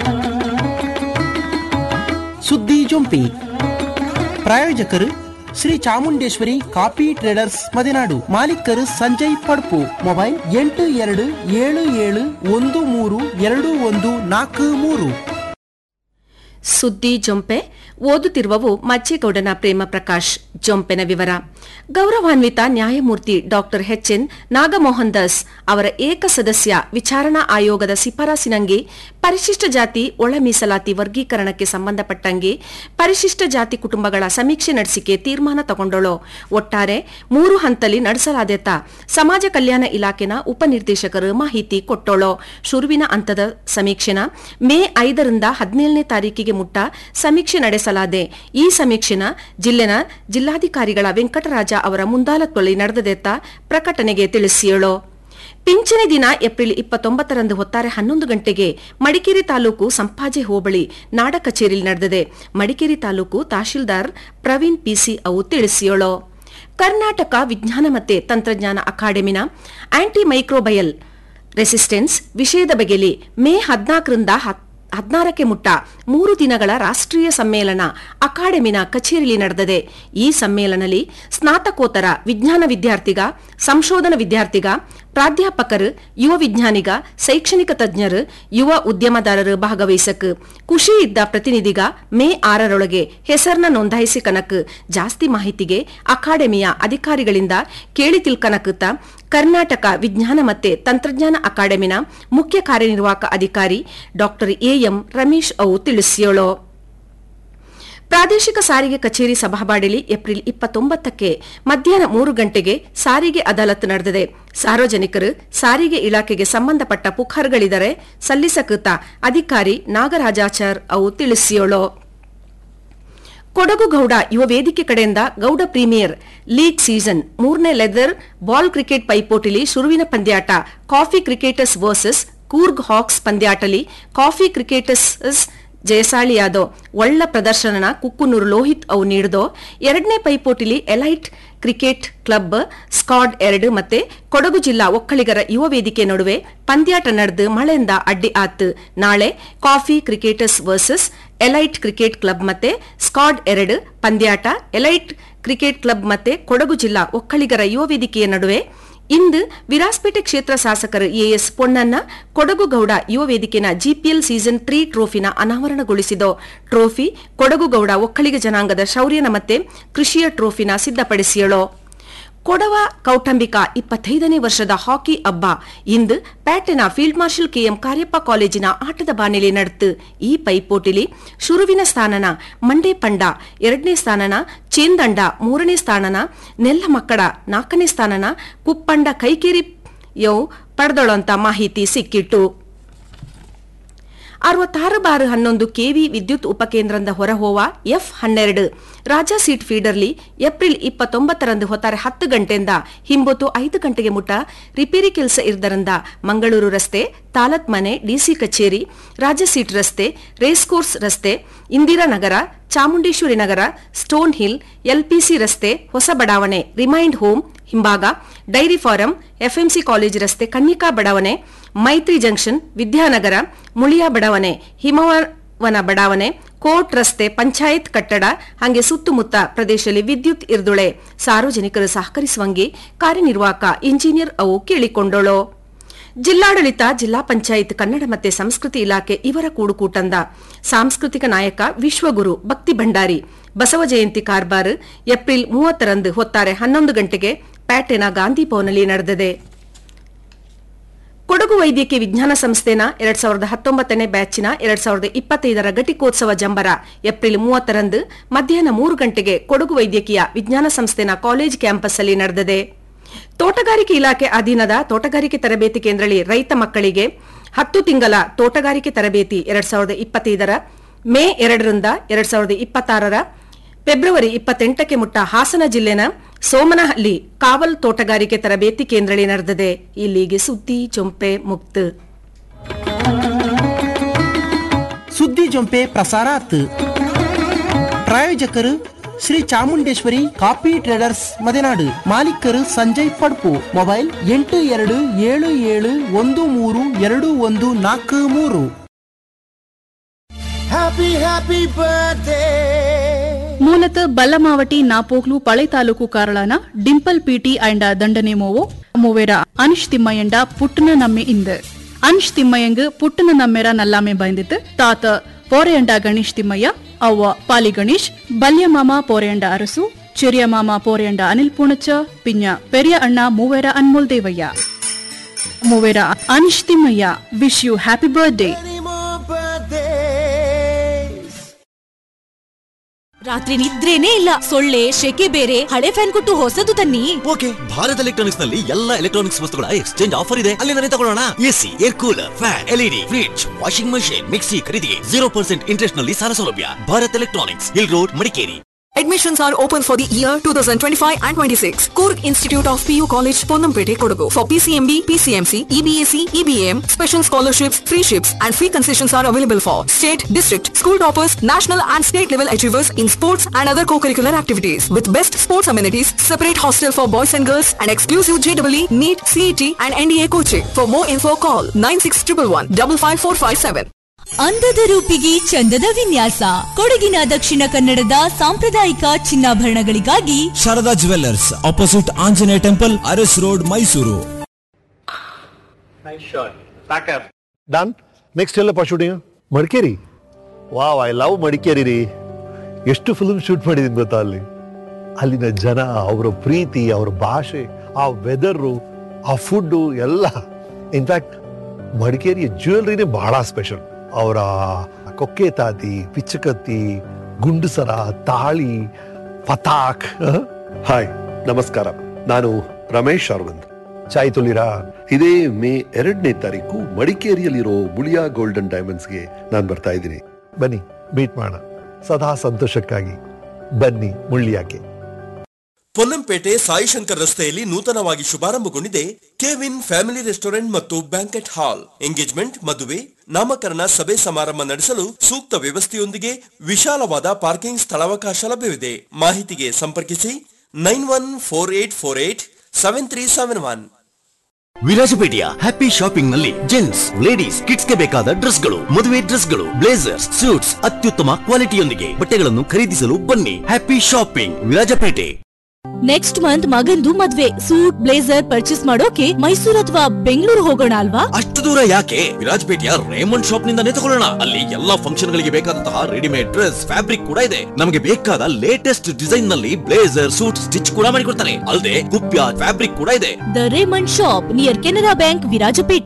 ಸುದ್ದಿ ಜೊಂಪಿ ಪ್ರಾಯೋಜಕರು ಶ್ರೀ ಚಾಮುಂಡೇಶ್ವರಿ ಕಾಫಿ ಟ್ರೇಡರ್ಸ್ ಮದೆನಾಡು ಮಾಲೀಕರು ಸಂಜಯ್ ಪಡ್ಪು ಮೊಬೈಲ್ ಎಂಟು ಎರಡು ಏಳು ಏಳು ಒಂದು ಮೂರು ಎರಡು ಒಂದು ನಾಲ್ಕು ಮೂರು ಸುದ್ದಿ ಜೊಂಪೆ ಓದುತ್ತಿರುವವು ಮಜ್ಜೇಗೌಡನ ಪ್ರೇಮ ಪ್ರಕಾಶ್ ಜೊಂಪೆನ ವಿವರ ಗೌರವಾನ್ವಿತ ನ್ಯಾಯಮೂರ್ತಿ ಡಾಕ್ಟರ್ ಎಚ್ಎನ್ ನಾಗಮೋಹನ್ ದಾಸ್ ಅವರ ಏಕಸದಸ್ಯ ವಿಚಾರಣಾ ಆಯೋಗದ ಶಿಫಾರಸಿನಂಗೆ ಪರಿಶಿಷ್ಟ ಜಾತಿ ಒಳ ಮೀಸಲಾತಿ ವರ್ಗೀಕರಣಕ್ಕೆ ಸಂಬಂಧಪಟ್ಟಂಗೆ ಪರಿಶಿಷ್ಟ ಜಾತಿ ಕುಟುಂಬಗಳ ಸಮೀಕ್ಷೆ ನಡೆಸಿಕೆ ತೀರ್ಮಾನ ತಗೊಂಡಳು ಒಟ್ಟಾರೆ ಮೂರು ಹಂತಲಿ ನಡೆಸಲಾದೇತ ಸಮಾಜ ಕಲ್ಯಾಣ ಇಲಾಖೆನ ಉಪನಿರ್ದೇಶಕರು ಮಾಹಿತಿ ಕೊಟ್ಟೋಳು ಶುರುವಿನ ಹಂತದ ಸಮೀಕ್ಷೆನ ಮೇ ಐದರಿಂದ ಹದಿನೇಳನೇ ತಾರೀಕಿಗೆ ಮುಟ್ಟ ಸಮೀಕ್ಷೆ ನಡೆಸಲಾದೆ ಈ ಸಮೀಕ್ಷೆನ ಜಿಲ್ಲೆನ ಜಿಲ್ಲಾಧಿಕಾರಿಗಳ ವೆಂಕಟರಾಜ ಅವರ ಮುಂದಾಲತ್ವಲ್ಲಿ ನಡೆದದೆತ್ತ ಪ್ರಕಟಣೆಗೆ ತಿಳಿಸಿಯಳು ಪಿಂಚಣಿ ದಿನ ಏಪ್ರಿಲ್ ಇಪ್ಪತ್ತೊಂಬತ್ತರಂದು ಹೊತ್ತಾರೆ ಹನ್ನೊಂದು ಗಂಟೆಗೆ ಮಡಿಕೇರಿ ತಾಲೂಕು ಸಂಪಾಜೆ ಹೋಬಳಿ ನಾಡ ಕಚೇರಿಯಲ್ಲಿ ನಡೆದಿದೆ ಮಡಿಕೇರಿ ತಾಲೂಕು ತಹಶೀಲ್ದಾರ್ ಪ್ರವೀಣ್ ಪಿಸಿ ಅವು ತಿಳಿಸಿಯೋಳು ಕರ್ನಾಟಕ ವಿಜ್ಞಾನ ಮತ್ತೆ ತಂತ್ರಜ್ಞಾನ ಅಕಾಡೆಮಿನ ಆಂಟಿ ಮೈಕ್ರೋಬಯಲ್ ರೆಸಿಸ್ಟೆನ್ಸ್ ವಿಷಯದ ಬಗೆಯಲ್ಲಿ ಮೇ ಹದಿನಾಲ್ಕರಿಂದ ಹದಿನಾರಕ್ಕೆ ಮುಟ್ಟ ಮೂರು ದಿನಗಳ ರಾಷ್ಟ್ರೀಯ ಸಮ್ಮೇಳನ ಅಕಾಡೆಮಿನ ಕಚೇರಿಯಲ್ಲಿ ನಡೆದಿದೆ ಈ ಸಮ್ಮೇಳನದಲ್ಲಿ ಸ್ನಾತಕೋತ್ತರ ವಿಜ್ಞಾನ ವಿದ್ಯಾರ್ಥಿಗ ಸಂಶೋಧನಾ ವಿದ್ಯಾರ್ಥಿಗ ಪ್ರಾಧ್ಯಾಪಕರು ಯುವ ವಿಜ್ಞಾನಿಗ ಶೈಕ್ಷಣಿಕ ತಜ್ಞರು ಯುವ ಉದ್ಯಮದಾರರು ಭಾಗವಹಿಸಕ್ ಖುಷಿ ಇದ್ದ ಪ್ರತಿನಿಧಿಗ ಮೇ ಆರರೊಳಗೆ ಹೆಸರನ್ನ ನೋಂದಾಯಿಸಿ ಕನಕ್ ಜಾಸ್ತಿ ಮಾಹಿತಿಗೆ ಅಕಾಡೆಮಿಯ ಅಧಿಕಾರಿಗಳಿಂದ ಕೇಳಿ ತಿಳ್ಕನಕುತ್ತ ಕರ್ನಾಟಕ ವಿಜ್ಞಾನ ಮತ್ತೆ ತಂತ್ರಜ್ಞಾನ ಅಕಾಡೆಮಿನ ಮುಖ್ಯ ಕಾರ್ಯನಿರ್ವಾಹಕ ಅಧಿಕಾರಿ ಡಾಕ್ಟರ್ ಎಎಂ ರಮೇಶ್ ಅವು ತಿಳಿಸಿಯೋಳು ಪ್ರಾದೇಶಿಕ ಸಾರಿಗೆ ಕಚೇರಿ ಸಭಾಬಾಡಿಲಿ ಏಪ್ರಿಲ್ ಇಪ್ಪತ್ತೊಂಬತ್ತಕ್ಕೆ ಮಧ್ಯಾಹ್ನ ಮೂರು ಗಂಟೆಗೆ ಸಾರಿಗೆ ಅದಾಲತ್ ನಡೆದಿದೆ ಸಾರ್ವಜನಿಕರು ಸಾರಿಗೆ ಇಲಾಖೆಗೆ ಸಂಬಂಧಪಟ್ಟ ಪುಕಾರ್ಗಳಿದರೆ ಸಲ್ಲಿಸಕೃತ ಅಧಿಕಾರಿ ನಾಗರಾಜಾಚಾರ್ ಅವು ತಿಳಿಸಿಯೋಳು ಕೊಡಗು ಗೌಡ ಯುವ ವೇದಿಕೆ ಕಡೆಯಿಂದ ಗೌಡ ಪ್ರೀಮಿಯರ್ ಲೀಗ್ ಸೀಸನ್ ಮೂರನೇ ಲೆದರ್ ಬಾಲ್ ಕ್ರಿಕೆಟ್ ಪೈಪೋಟಿಲಿ ಶುರುವಿನ ಪಂದ್ಯಾಟ coffee cricketers versus Coorg hawks ಪಂದ್ಯಾಟಲಿ ಕಾಫಿ ಕ್ರಿಕೆಟರ್ಸ್ ಜಯಸಾಳಿಯಾದೋ ಒಳ್ಳ ಪ್ರದರ್ಶನ ಕುಕ್ಕುನೂರು ಲೋಹಿತ್ ಅವು ನೀಡಿದೋ ಎರಡನೇ ಪೈಪೋಟಿಲಿ ಎಲೈಟ್ ಕ್ರಿಕೆಟ್ ಕ್ಲಬ್ ಸ್ಕಾಡ್ ಎರಡು ಮತ್ತೆ ಕೊಡಗು ಜಿಲ್ಲಾ ಒಕ್ಕಲಿಗರ ಯುವ ವೇದಿಕೆ ನಡುವೆ ಪಂದ್ಯಾಟ ನಡೆದು ಮಳೆಯಿಂದ ಅಡ್ಡಿ ಆತು ನಾಳೆ coffee cricketers versus elite cricket club ಮತ್ತೆ ಸ್ಕಾಡ್ ಎರಡು ಪಂದ್ಯಾಟ ಎಲೈಟ್ ಕ್ರಿಕೆಟ್ ಕ್ಲಬ್ ಮತ್ತೆ ಕೊಡಗು ಜಿಲ್ಲಾ ಒಕ್ಕಲಿಗರ ಯುವ ವೇದಿಕೆಯ ನಡುವೆ ಇಂದು ವಿರಾಸ್ಪೇಟೆ ಕ್ಷೇತ್ರ ಶಾಸಕರು ಎಎಸ್ ಪೊನ್ನಣ್ಣ ಕೊಡಗು ಗೌಡ ಯುವ ವೇದಿಕೆನ ಜಿಪಿಎಲ್ ಸೀಸನ್ ತ್ರೀ ಟ್ರೋಫಿನ ಅನಾವರಣಗೊಳಿಸಿದ ಟ್ರೋಫಿ ಕೊಡಗು ಗೌಡ ಒಕ್ಕಲಿಗ ಜನಾಂಗದ ಶೌರ್ಯನ ಮತ್ತೆ ಕೃಷಿಯ ಟ್ರೋಫಿನ ಸಿದ್ಧಪಡಿಸಿಯಳು ಕೊಡವ ಕೌಟಂಬಿಕಾ ಇಪ್ಪತ್ತೈದನೇ ವರ್ಷದ ಹಾಕಿ ಹಬ್ಬ ಇಂದು ಪ್ಯಾಟೆನ ಫೀಲ್ಡ್ ಮಾರ್ಷಲ್ ಕೆಎಂ ಕಾರ್ಯಪ್ಪ ಕಾಲೇಜಿನ ಆಟದ ಬಾನಿಲಿ ನಡೆತು ಈ ಪೈಪೋಟಿಲಿ ಶುರುವಿನ ಸ್ಥಾನನ ಮಂಡೇ ಪಂಡ ಎರಡನೇ ಸ್ಥಾನನ ಚೇಂದಂಡ ಮೂರನೇ ಸ್ಥಾನನ ನೆಲ್ಲಮಕ್ಕಡ ನಾಲ್ಕನೇ ಸ್ಥಾನನ ಕುಪ್ಪಂಡ ಕೈಕೇರಿ ಯವು ಪಡೆದಳು ಅಂತ ಮಾಹಿತಿ ಸಿಕ್ಕಿಟ್ಟು ಅರವತ್ತಾರು ಬಾರ್ ಹನ್ನೊಂದು ಕೆವಿ ವಿದ್ಯುತ್ ಉಪಕೇಂದ್ರದ ಹೊರಹೋವ ಎಫ್ ಹನ್ನೆರಡು ರಾಜಾ ಸೀಟ್ ಫೀಡರ್ಲಿ ಏಪ್ರಿಲ್ ಇಪ್ಪತ್ತೊಂಬತ್ತರಂದು ಹೊತ್ತಾರೆ ಹತ್ತು ಗಂಟೆಯಿಂದ ಹಿಂಬೊತ್ತು ಐದು ಗಂಟೆಗೆ ಮುಟ್ಟ ರಿಪೇರಿ ಕೆಲಸ ಇರದರಿಂದ ಮಂಗಳೂರು ರಸ್ತೆ ತಾಲತ್ ಮನೆ ಡಿಸಿ ಕಚೇರಿ ರಾಜಾ ಸೀಟ್ ರಸ್ತೆ ರೇಸ್ ಕೋರ್ಸ್ ರಸ್ತೆ Indiranagar Chamundeshwari Nagar stone hill LPC ರಸ್ತೆ ಹೊಸ ಬಡಾವಣೆ ರಿಮೈಂಡ್ ಹೋಮ್ ಹಿಂಭಾಗ ಡೈರಿ ಫಾರಂ ಎಫ್ಎಂಸಿ ಕಾಲೇಜ್ ರಸ್ತೆ ಕನ್ನಿಕಾ ಬಡಾವಣೆ ಮೈತ್ರಿ ಜಂಕ್ಷನ್ ವಿದ್ಯಾನಗರ ಮುಳಿಯಾ ಬಡಾವಣೆ ಹಿಮವನ ಬಡಾವಣೆ ಕೋರ್ಟ್ ರಸ್ತೆ ಪಂಚಾಯತ್ ಕಟ್ಟಡ ಹಾಗೆ ಸುತ್ತಮುತ್ತ ಪ್ರದೇಶದಲ್ಲಿ ವಿದ್ಯುತ್ ಇರ್ದುಳೆ ಸಾರ್ವಜನಿಕರು ಸಹಕರಿಸುವಂಗೆ ಕಾರ್ಯನಿರ್ವಾಹಕ ಇಂಜಿನಿಯರ್ ಅವು ಕೇಳಿಕೊಂಡಳು ಜಿಲ್ಲಾಡಳಿತ ಜಿಲ್ಲಾ ಪಂಚಾಯತ್ ಕನ್ನಡ ಮತ್ತೆ ಸಂಸ್ಕೃತಿ ಇಲಾಖೆ ಇವರ ಕೂಡುಕೂಟಂದ ಸಾಂಸ್ಕೃತಿಕ ನಾಯಕ ವಿಶ್ವಗುರು ಭಕ್ತಿ ಭಂಡಾರಿ ಬಸವ ಜಯಂತಿ ಕಾರ್ಬಾರ್ ಏಪ್ರಿಲ್ ಮೂವತ್ತರಂದು ಹೊತ್ತಾರೆ ಹನ್ನೊಂದು ಗಂಟೆಗೆ ಪ್ಯಾಟೆನ ಗಾಂಧಿ ಭವನಲ್ಲಿ ನಡೆದಿದೆ ಕೊಡಗು ವೈದ್ಯಕೀಯ ವಿಜ್ಞಾನ ಸಂಸ್ಥೆನ ಎರಡ್ ಸಾವಿರದ ಹತ್ತೊಂಬತ್ತನೇ ಬ್ಯಾಚಿನ ಎರಡ್ ಸಾವಿರದ ಇಪ್ಪತ್ತೈದರ ಘಟಿಕೋತ್ಸವ ಜಂಬರ ಏಪ್ರಿಲ್ ಮೂವತ್ತರಂದು ಮಧ್ಯಾಹ್ನ ಮೂರು ಗಂಟೆಗೆ ಕೊಡಗು ವೈದ್ಯಕೀಯ ವಿಜ್ಞಾನ ಸಂಸ್ಥೆನ ಕಾಲೇಜ್ ಕ್ಯಾಂಪಸ್ ಅಲ್ಲಿ ನಡೆದಿದೆ ತೋಟಗಾರಿಕೆ ಇಲಾಖೆ ಅಧೀನದ ತೋಟಗಾರಿಕೆ ತರಬೇತಿ ಕೇಂದ್ರದಲ್ಲಿ ರೈತ ಮಕ್ಕಳಿಗೆ ಹತ್ತು ತಿಂಗಳ ತೋಟಗಾರಿಕೆ ತರಬೇತಿ ಎರಡ್ ಸಾವಿರದ ಇಪ್ಪತ್ತೈದರ ಮೇ ಎರಡರಿಂದ ಎರಡ್ ಸಾವಿರದ ಇಪ್ಪತ್ತಾರರ ಫೆಬ್ರವರಿ ಇಪ್ಪತ್ತೆಂಟಕ್ಕೆ ಮುಟ್ಟ ಹಾಸನ ಜಿಲ್ಲೆನ ಸೋಮನಹಳ್ಳಿ ಕಾವಲ್ ತೋಟಗಾರಿಕೆ ತರಬೇತಿ ಕೇಂದ್ರದಲ್ಲಿ ನಡೆದಿದೆ ಇಲ್ಲಿಗೆ ಸುದ್ದಿ ಚೊಂಪೆ ಮುಕ್ತ ಸುದ್ದಿ ಜೊಂಪೆ ಪ್ರಸಾರಾತ್ ಪ್ರಾಯೋಜಕರು ಶ್ರೀ ಚಾಮುಂಡೇಶ್ವರಿ ಕಾಫಿ ಟ್ರೇಡರ್ಸ್ ಮದೆನಾಡು ಮಾಲೀಕರು ಸಂಜಯ್ ಪಡ್ಪು ಮೊಬೈಲ್ ಎಂಟು ಎರಡು ಏಳು ಏಳು ಒಂದು ಮೂರು ಎರಡು ಒಂದು ನಾಲ್ಕು ಮೂರು ಹ್ಯಾಪಿ ಹ್ಯಾಪಿ ಬರ್ತ್ಡೇ ಮೂಲತಃ ಬಲ್ಲಮಾವಟಿ ನಾಪೋಕ್ಲು ಪಳೆ ತಾಲೂಕು ಕಾರಳನ ಡಿಂಪಲ್ ಪಿಟಿ ಅಂಡ ದಂಡನೆಮೋವು ಮೂವೇರ ಅನಿಶ್ ತಿಮ್ಮಯ್ಯಂಡ ಪುಟ್ಟನ ನಮ್ಮೆ ಇಂದ ಅನಿಶ್ ತಿಮ್ಮಯ್ಯಂಗ್ ಪುಟ್ಟನ ನಮ್ಮೆರ ನಲ್ಲಾಮೆ ಬಂದಿತ್ತು ತಾತ ಪೋರೆಯಂಡ ಗಣೇಶ್ ತಿಮ್ಮಯ್ಯ ಅವ್ವ ಪಾಲಿ ಗಣೇಶ್ ಬಲ್ಯ ಮಾಮ ಪೋರೆಯಂಡ ಅರಸು ಚಿರಿಯ ಮಾಮ ಪೋರೆಯಂಡ ಅನಿಲ್ ಪೂಣಚ್ಚ ಪಿಂಜ ಪೆರಿಯ ಅಣ್ಣ Moovera Anmol Devaiah Moovera Anish Thimmaiah wish you happy birthday ರಾತ್ರಿ ನಿದ್ರೇನೇ ಇಲ್ಲ ಸೊಳ್ಳೆ ಶೆಕೆ ಬೇರೆ ಹಳೆ ಫ್ಯಾನ್ ಕೊಟ್ಟು ಹೊಸದು ತನ್ನಿ ಓಕೆ ಭಾರತ್ ಎಲೆಕ್ಟ್ರಾನಿಕ್ಸ್ ನಲ್ಲಿ ಎಲ್ಲ ಎಲೆಕ್ಟ್ರಾನಿಕ್ಸ್ ವಸ್ತುಗಳ ಎಕ್ಸ್ಚೇಂಜ್ ಆಫರ್ ಇದೆ ಅಲ್ಲಿಂದಲೇ ತಗೊಳ್ಳೋಣ AC air cooler fan LED fridge washing machine mixie ಖರೀದಿಗೆ ಜೀರೋ ಪರ್ಸೆಂಟ್ ಇಂಟ್ರೆಸ್ಟ್ ನಲ್ಲಿ ಸಾಲ ಸೌಲಭ್ಯ Bharat electronics hill road Madikeri Admissions are open for the year 2025 and 26. Kurg Institute of PU College, Ponnampete, Kodagu. For PCMB, PCMC, EBAC, EBAM, special scholarships, free ships, and free concessions are available for state, district, school toppers, national and state level achievers in sports and other co-curricular activities. With best sports amenities, separate hostel for boys and girls, and exclusive JEE, NEET, CET, and NDA coaching. For more info, call 96111 55457. ಅಂದದ ರೂಪಿಗೆ ಚಂದದ ವಿನ್ಯಾಸ ಕೊಡಗಿನ ದಕ್ಷಿಣ ಕನ್ನಡದ ಸಾಂಪ್ರದಾಯಿಕ ಚಿನ್ನಾಭರಣಗಳಿಗಾಗಿ Sharada jewellers opposite Anjaneya temple Aras road Mysuru done next ಎಲ್ಲಪ್ಪ shooting Madikeri wow I love Madikeri ರೀ ಎಷ್ಟು ಫಿಲ್ಮ್ ಶೂಟ್ ಮಾಡಿದೀನಿ ಗೊತ್ತಾ ಅಲ್ಲಿ ಅಲ್ಲಿನ ಜನ ಅವರ ಪ್ರೀತಿ ಅವರ ಭಾಷೆ ಆ ವೆದರು ಆ ಫುಡ್ಡು ಎಲ್ಲ ಇನ್ಫ್ಯಾಕ್ಟ್ ಮಡಿಕೇರಿಯ ಜ್ಯುವೆಲ್ರಿನೇ ಬಹಳ ಸ್ಪೆಷಲ್ ಅವರ ಕೊಕ್ಕೆ ತಾತಿ ಪಿಚ್ಚಕತ್ತಿ ಗುಂಡುಸರ ತಾಳಿ ಪತಾಕ್ ಹಾಯ್ ನಮಸ್ಕಾರ ನಾನು ರಮೇಶ್ ಅರವಿಂದ್ ಚಾಯ್ ತುಲಿರಾ ಇದೇ ಮೇ ಎರಡನೇ ತಾರೀಕು ಮಡಿಕೇರಿಯಲ್ಲಿರೋ ಮುಳಿಯಾ ಗೋಲ್ಡನ್ ಡೈಮಂಡ್ಸ್ಗೆ ನಾನು ಬರ್ತಾ ಇದ್ದೀನಿ ಬನ್ನಿ ಮೀಟ್ ಮಾಡೋಣ ಸದಾ ಸಂತೋಷಕ್ಕಾಗಿ ಬನ್ನಿ ಮುಳ್ಳಿಯಾಕೆ ಪೊನ್ನಂಪೇಟೆ ಸಾಯಿಶಂಕರ್ ರಸ್ತೆಯಲ್ಲಿ ನೂತನವಾಗಿ ಶುಭಾರಂಭಗೊಂಡಿದೆ ಕೆವಿನ್ ಫ್ಯಾಮಿಲಿ ರೆಸ್ಟೋರೆಂಟ್ ಮತ್ತು ಬ್ಯಾಂಕೆಟ್ ಹಾಲ್ ಎಂಗೇಜ್ಮೆಂಟ್ ಮದುವೆ ನಾಮಕರಣ ಸಭೆ ಸಮಾರಂಭ ನಡೆಸಲು ಸೂಕ್ತ ವ್ಯವಸ್ಥೆಯೊಂದಿಗೆ ವಿಶಾಲವಾದ ಪಾರ್ಕಿಂಗ್ ಸ್ಥಳಾವಕಾಶ ಲಭ್ಯವಿದೆ ಮಾಹಿತಿಗೆ ಸಂಪರ್ಕಿಸಿ nine one four eight four eight seven three seven one ವಿರಾಜಪೇಟೆಯ ಹ್ಯಾಪಿ ಶಾಪಿಂಗ್ ನಲ್ಲಿ ಜೆಂಟ್ಸ್ ಲೇಡೀಸ್ ಕಿಡ್ಸ್ ಗೆ ಬೇಕಾದ ಡ್ರೆಸ್ಗಳು ಮದುವೆ ಡ್ರೆಸ್ಗಳು ಬ್ಲೇಸರ್ಸ್ ಸೂಟ್ಸ್ ಅತ್ಯುತ್ತಮ ಕ್ವಾಲಿಟಿಯೊಂದಿಗೆ ಬಟ್ಟೆಗಳನ್ನು ಖರೀದಿಸಲು ಬನ್ನಿ happy shopping Virajpet next month ಮಗಂದು ಮದ್ವೆ ಸೂಟ್ ಬ್ಲೇಸರ್ ಪರ್ಚೇಸ್ ಮಾಡೋಕೆ ಮೈಸೂರು ಅಥವಾ ಬೆಂಗಳೂರು ಹೋಗೋಣ ಅಲ್ವಾ ಅಷ್ಟು ದೂರ ಯಾಕೆ ವಿರಾಜಪೇಟೆಯ ರೇಮಂಡ್ ಶಾಪ್ ನಿಂದಾನೇ ತಗೊಳ್ಳೋಣ ಅಲ್ಲಿ ಎಲ್ಲಾ ಫಂಕ್ಷನ್ ಗಳಿಗೆ ಬೇಕಾದಂತಹ ರೆಡಿಮೇಡ್ ಡ್ರೆಸ್ ಫ್ಯಾಬ್ರಿಕ್ ಕೂಡ ಇದೆ ನಮಗೆ ಬೇಕಾದ ಲೇಟೆಸ್ಟ್ ಡಿಸೈನ್ ನಲ್ಲಿ ಬ್ಲೇಸರ್ ಸೂಟ್ ಸ್ಟಿಚ್ ಕೂಡ ಮಾಡಿಕೊಡ್ತಾರೆ ಅಲ್ಲದೆ ಕುಪ್ಯ ಫ್ಯಾಬ್ರಿಕ್ ಕೂಡ ಇದೆ the Raymond shop near Canara bank Virajpet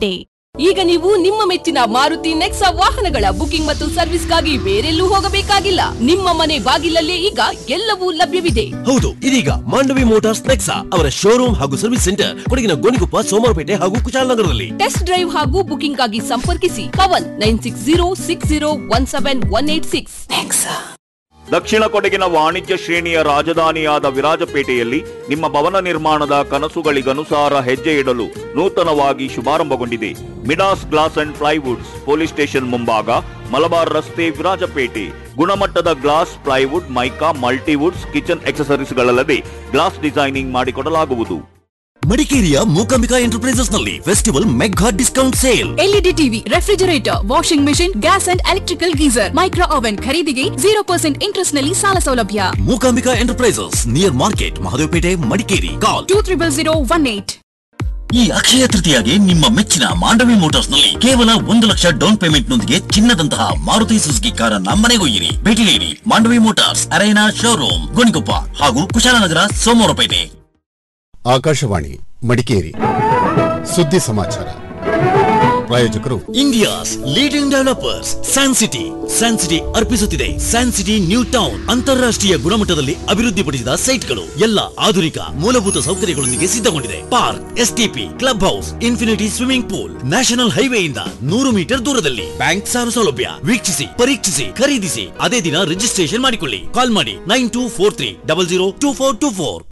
ಈಗ ನೀವು ನಿಮ್ಮ ಮೆಚ್ಚಿನ ಮಾರುತಿ ನೆಕ್ಸಾ ವಾಹನಗಳ ಬುಕಿಂಗ್ ಮತ್ತು ಸರ್ವಿಸ್ಗಾಗಿ ಬೇರೆಲ್ಲೂ ಹೋಗಬೇಕಾಗಿಲ್ಲ ನಿಮ್ಮ ಮನೆ ಬಾಗಿಲಲ್ಲೇ ಈಗ ಎಲ್ಲವೂ ಲಭ್ಯವಿದೆ ಹೌದು ಇದೀಗ ಮಾಂಡವಿ ಮೋಟಾರ್ಸ್ ನೆಕ್ಸಾ ಅವರ ಶೋರೂಮ್ ಹಾಗೂ ಸರ್ವಿಸ್ ಸೆಂಟರ್ ಕೊಡಗಿನ ಗೋಣಿಕೊಪ್ಪ ಸೋಮವಾರಪೇಟೆ ಹಾಗೂ ಕುಶಾಲನಗರದಲ್ಲಿ ಟೆಸ್ಟ್ ಡ್ರೈವ್ ಹಾಗೂ ಬುಕಿಂಗ್ ಆಗಿ ಸಂಪರ್ಕಿಸಿ Pavan nine six zero six zero one seven one eight six ದಕ್ಷಿಣ ಕೊಡಗಿನ ವಾಣಿಜ್ಯ ಶ್ರೇಣಿಯ ರಾಜಧಾನಿಯಾದ ವಿರಾಜಪೇಟೆಯಲ್ಲಿ ನಿಮ್ಮ ಭವನ ನಿರ್ಮಾಣದ ಕನಸುಗಳಿಗನುಸಾರ ಹೆಜ್ಜೆ ಇಡಲು ನೂತನವಾಗಿ ಶುಭಾರಂಭಗೊಂಡಿದೆ Midas glass and plywoods police station ಮುಂಭಾಗ ಮಲಬಾರ್ ರಸ್ತೆ ವಿರಾಜಪೇಟೆ ಗುಣಮಟ್ಟದ glass plywood mica multiwoods kitchen ಎಕ್ಸಸರೀಸ್ಗಳಲ್ಲದೆ ಗ್ಲಾಸ್ ಡಿಸೈನಿಂಗ್ ಮಾಡಿಕೊಡಲಾಗುವುದು ಮಡಿಕೇರಿಯ ಮೂಕಾಂಬಿಕಾ ಎಂಟರ್ಪ್ರೈಸಸ್ ನಲ್ಲಿ festival mega discount sale LED TV refrigerator washing machine gas and electrical geyser micro oven ಖರೀದಿಗೆ ಜೀರೋ ಪರ್ಸೆಂಟ್ ಇಂಟ್ರೆಸ್ಟ್ ನಲ್ಲಿ ಸಾಲ ಸೌಲಭ್ಯ Mookambika enterprises near market Mahadevapet Madikeri call two triple zero one eight ಈ ಅಕ್ಷಯ ತೃತೀಯಗೆ ನಿಮ್ಮ ಮೆಚ್ಚಿನ ಮಾಂಡವಿ ಮೋಟಾರ್ಸ್ ನಲ್ಲಿ ಕೇವಲ ಒಂದು ಲಕ್ಷ ಡೌನ್ ಪೇಮೆಂಟ್ ನೊಂದಿಗೆ ಚಿನ್ನದಂತಹ ಮಾರುತಿ ಸುಜುಕಿ ಕಾರನ್ನ ಮನೆಗೊಯ್ಯಿರಿ ಭೇಟಿ ನೀಡಿ Mandovi motors Arena showroom Gonikoppa ಹಾಗೂ ಕುಶಾಲನಗರ ಸೋಮವಾರಪೇಟೆ ಆಕಾಶವಾಣಿ ಮಡಿಕೇರಿ ಸುದ್ದಿ ಸಮಾಚಾರ ಪ್ರಾಯೋಜಕರು India's leading developers San City San City ಅರ್ಪಿಸುತ್ತಿದೆ ಸ್ಯಾನ್ ಸಿಟಿ ನ್ಯೂ ಟೌನ್ ಅಂತಾರಾಷ್ಟ್ರೀಯ ಗುಣಮಟ್ಟದಲ್ಲಿ ಅಭಿವೃದ್ಧಿಪಡಿಸಿದ ಸೈಟ್ಗಳು ಎಲ್ಲ ಆಧುನಿಕ ಮೂಲಭೂತ ಸೌಕರ್ಯಗಳೊಂದಿಗೆ ಸಿದ್ಧಗೊಂಡಿದೆ park STP club house infinity swimming pool national ಹೈವೇಯಿಂದ ನೂರು ಮೀಟರ್ ದೂರದಲ್ಲಿ ಬ್ಯಾಂಕ್ ಸಾಲ ಸೌಲಭ್ಯ ವೀಕ್ಷಿಸಿ ಪರೀಕ್ಷಿಸಿ ಖರೀದಿಸಿ ಅದೇ ದಿನ ರಿಜಿಸ್ಟ್ರೇಷನ್ ಮಾಡಿಕೊಳ್ಳಿ ಕಾಲ್ ಮಾಡಿ nine two four three double zero two four two four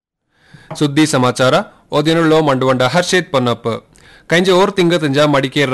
ಸುದ್ದಿ ಸಮಾಚಾರ ಓದಿನುಳ್ಳೋ ಮಂಡುವಂಡ ಹರ್ಷೇತ್ ಪೊನ್ನಪ್ಪ ಕೈಂಜೆ ಓರ್ ತಿಂಗ ತಂಜ ಮಡಿಕೇರಿ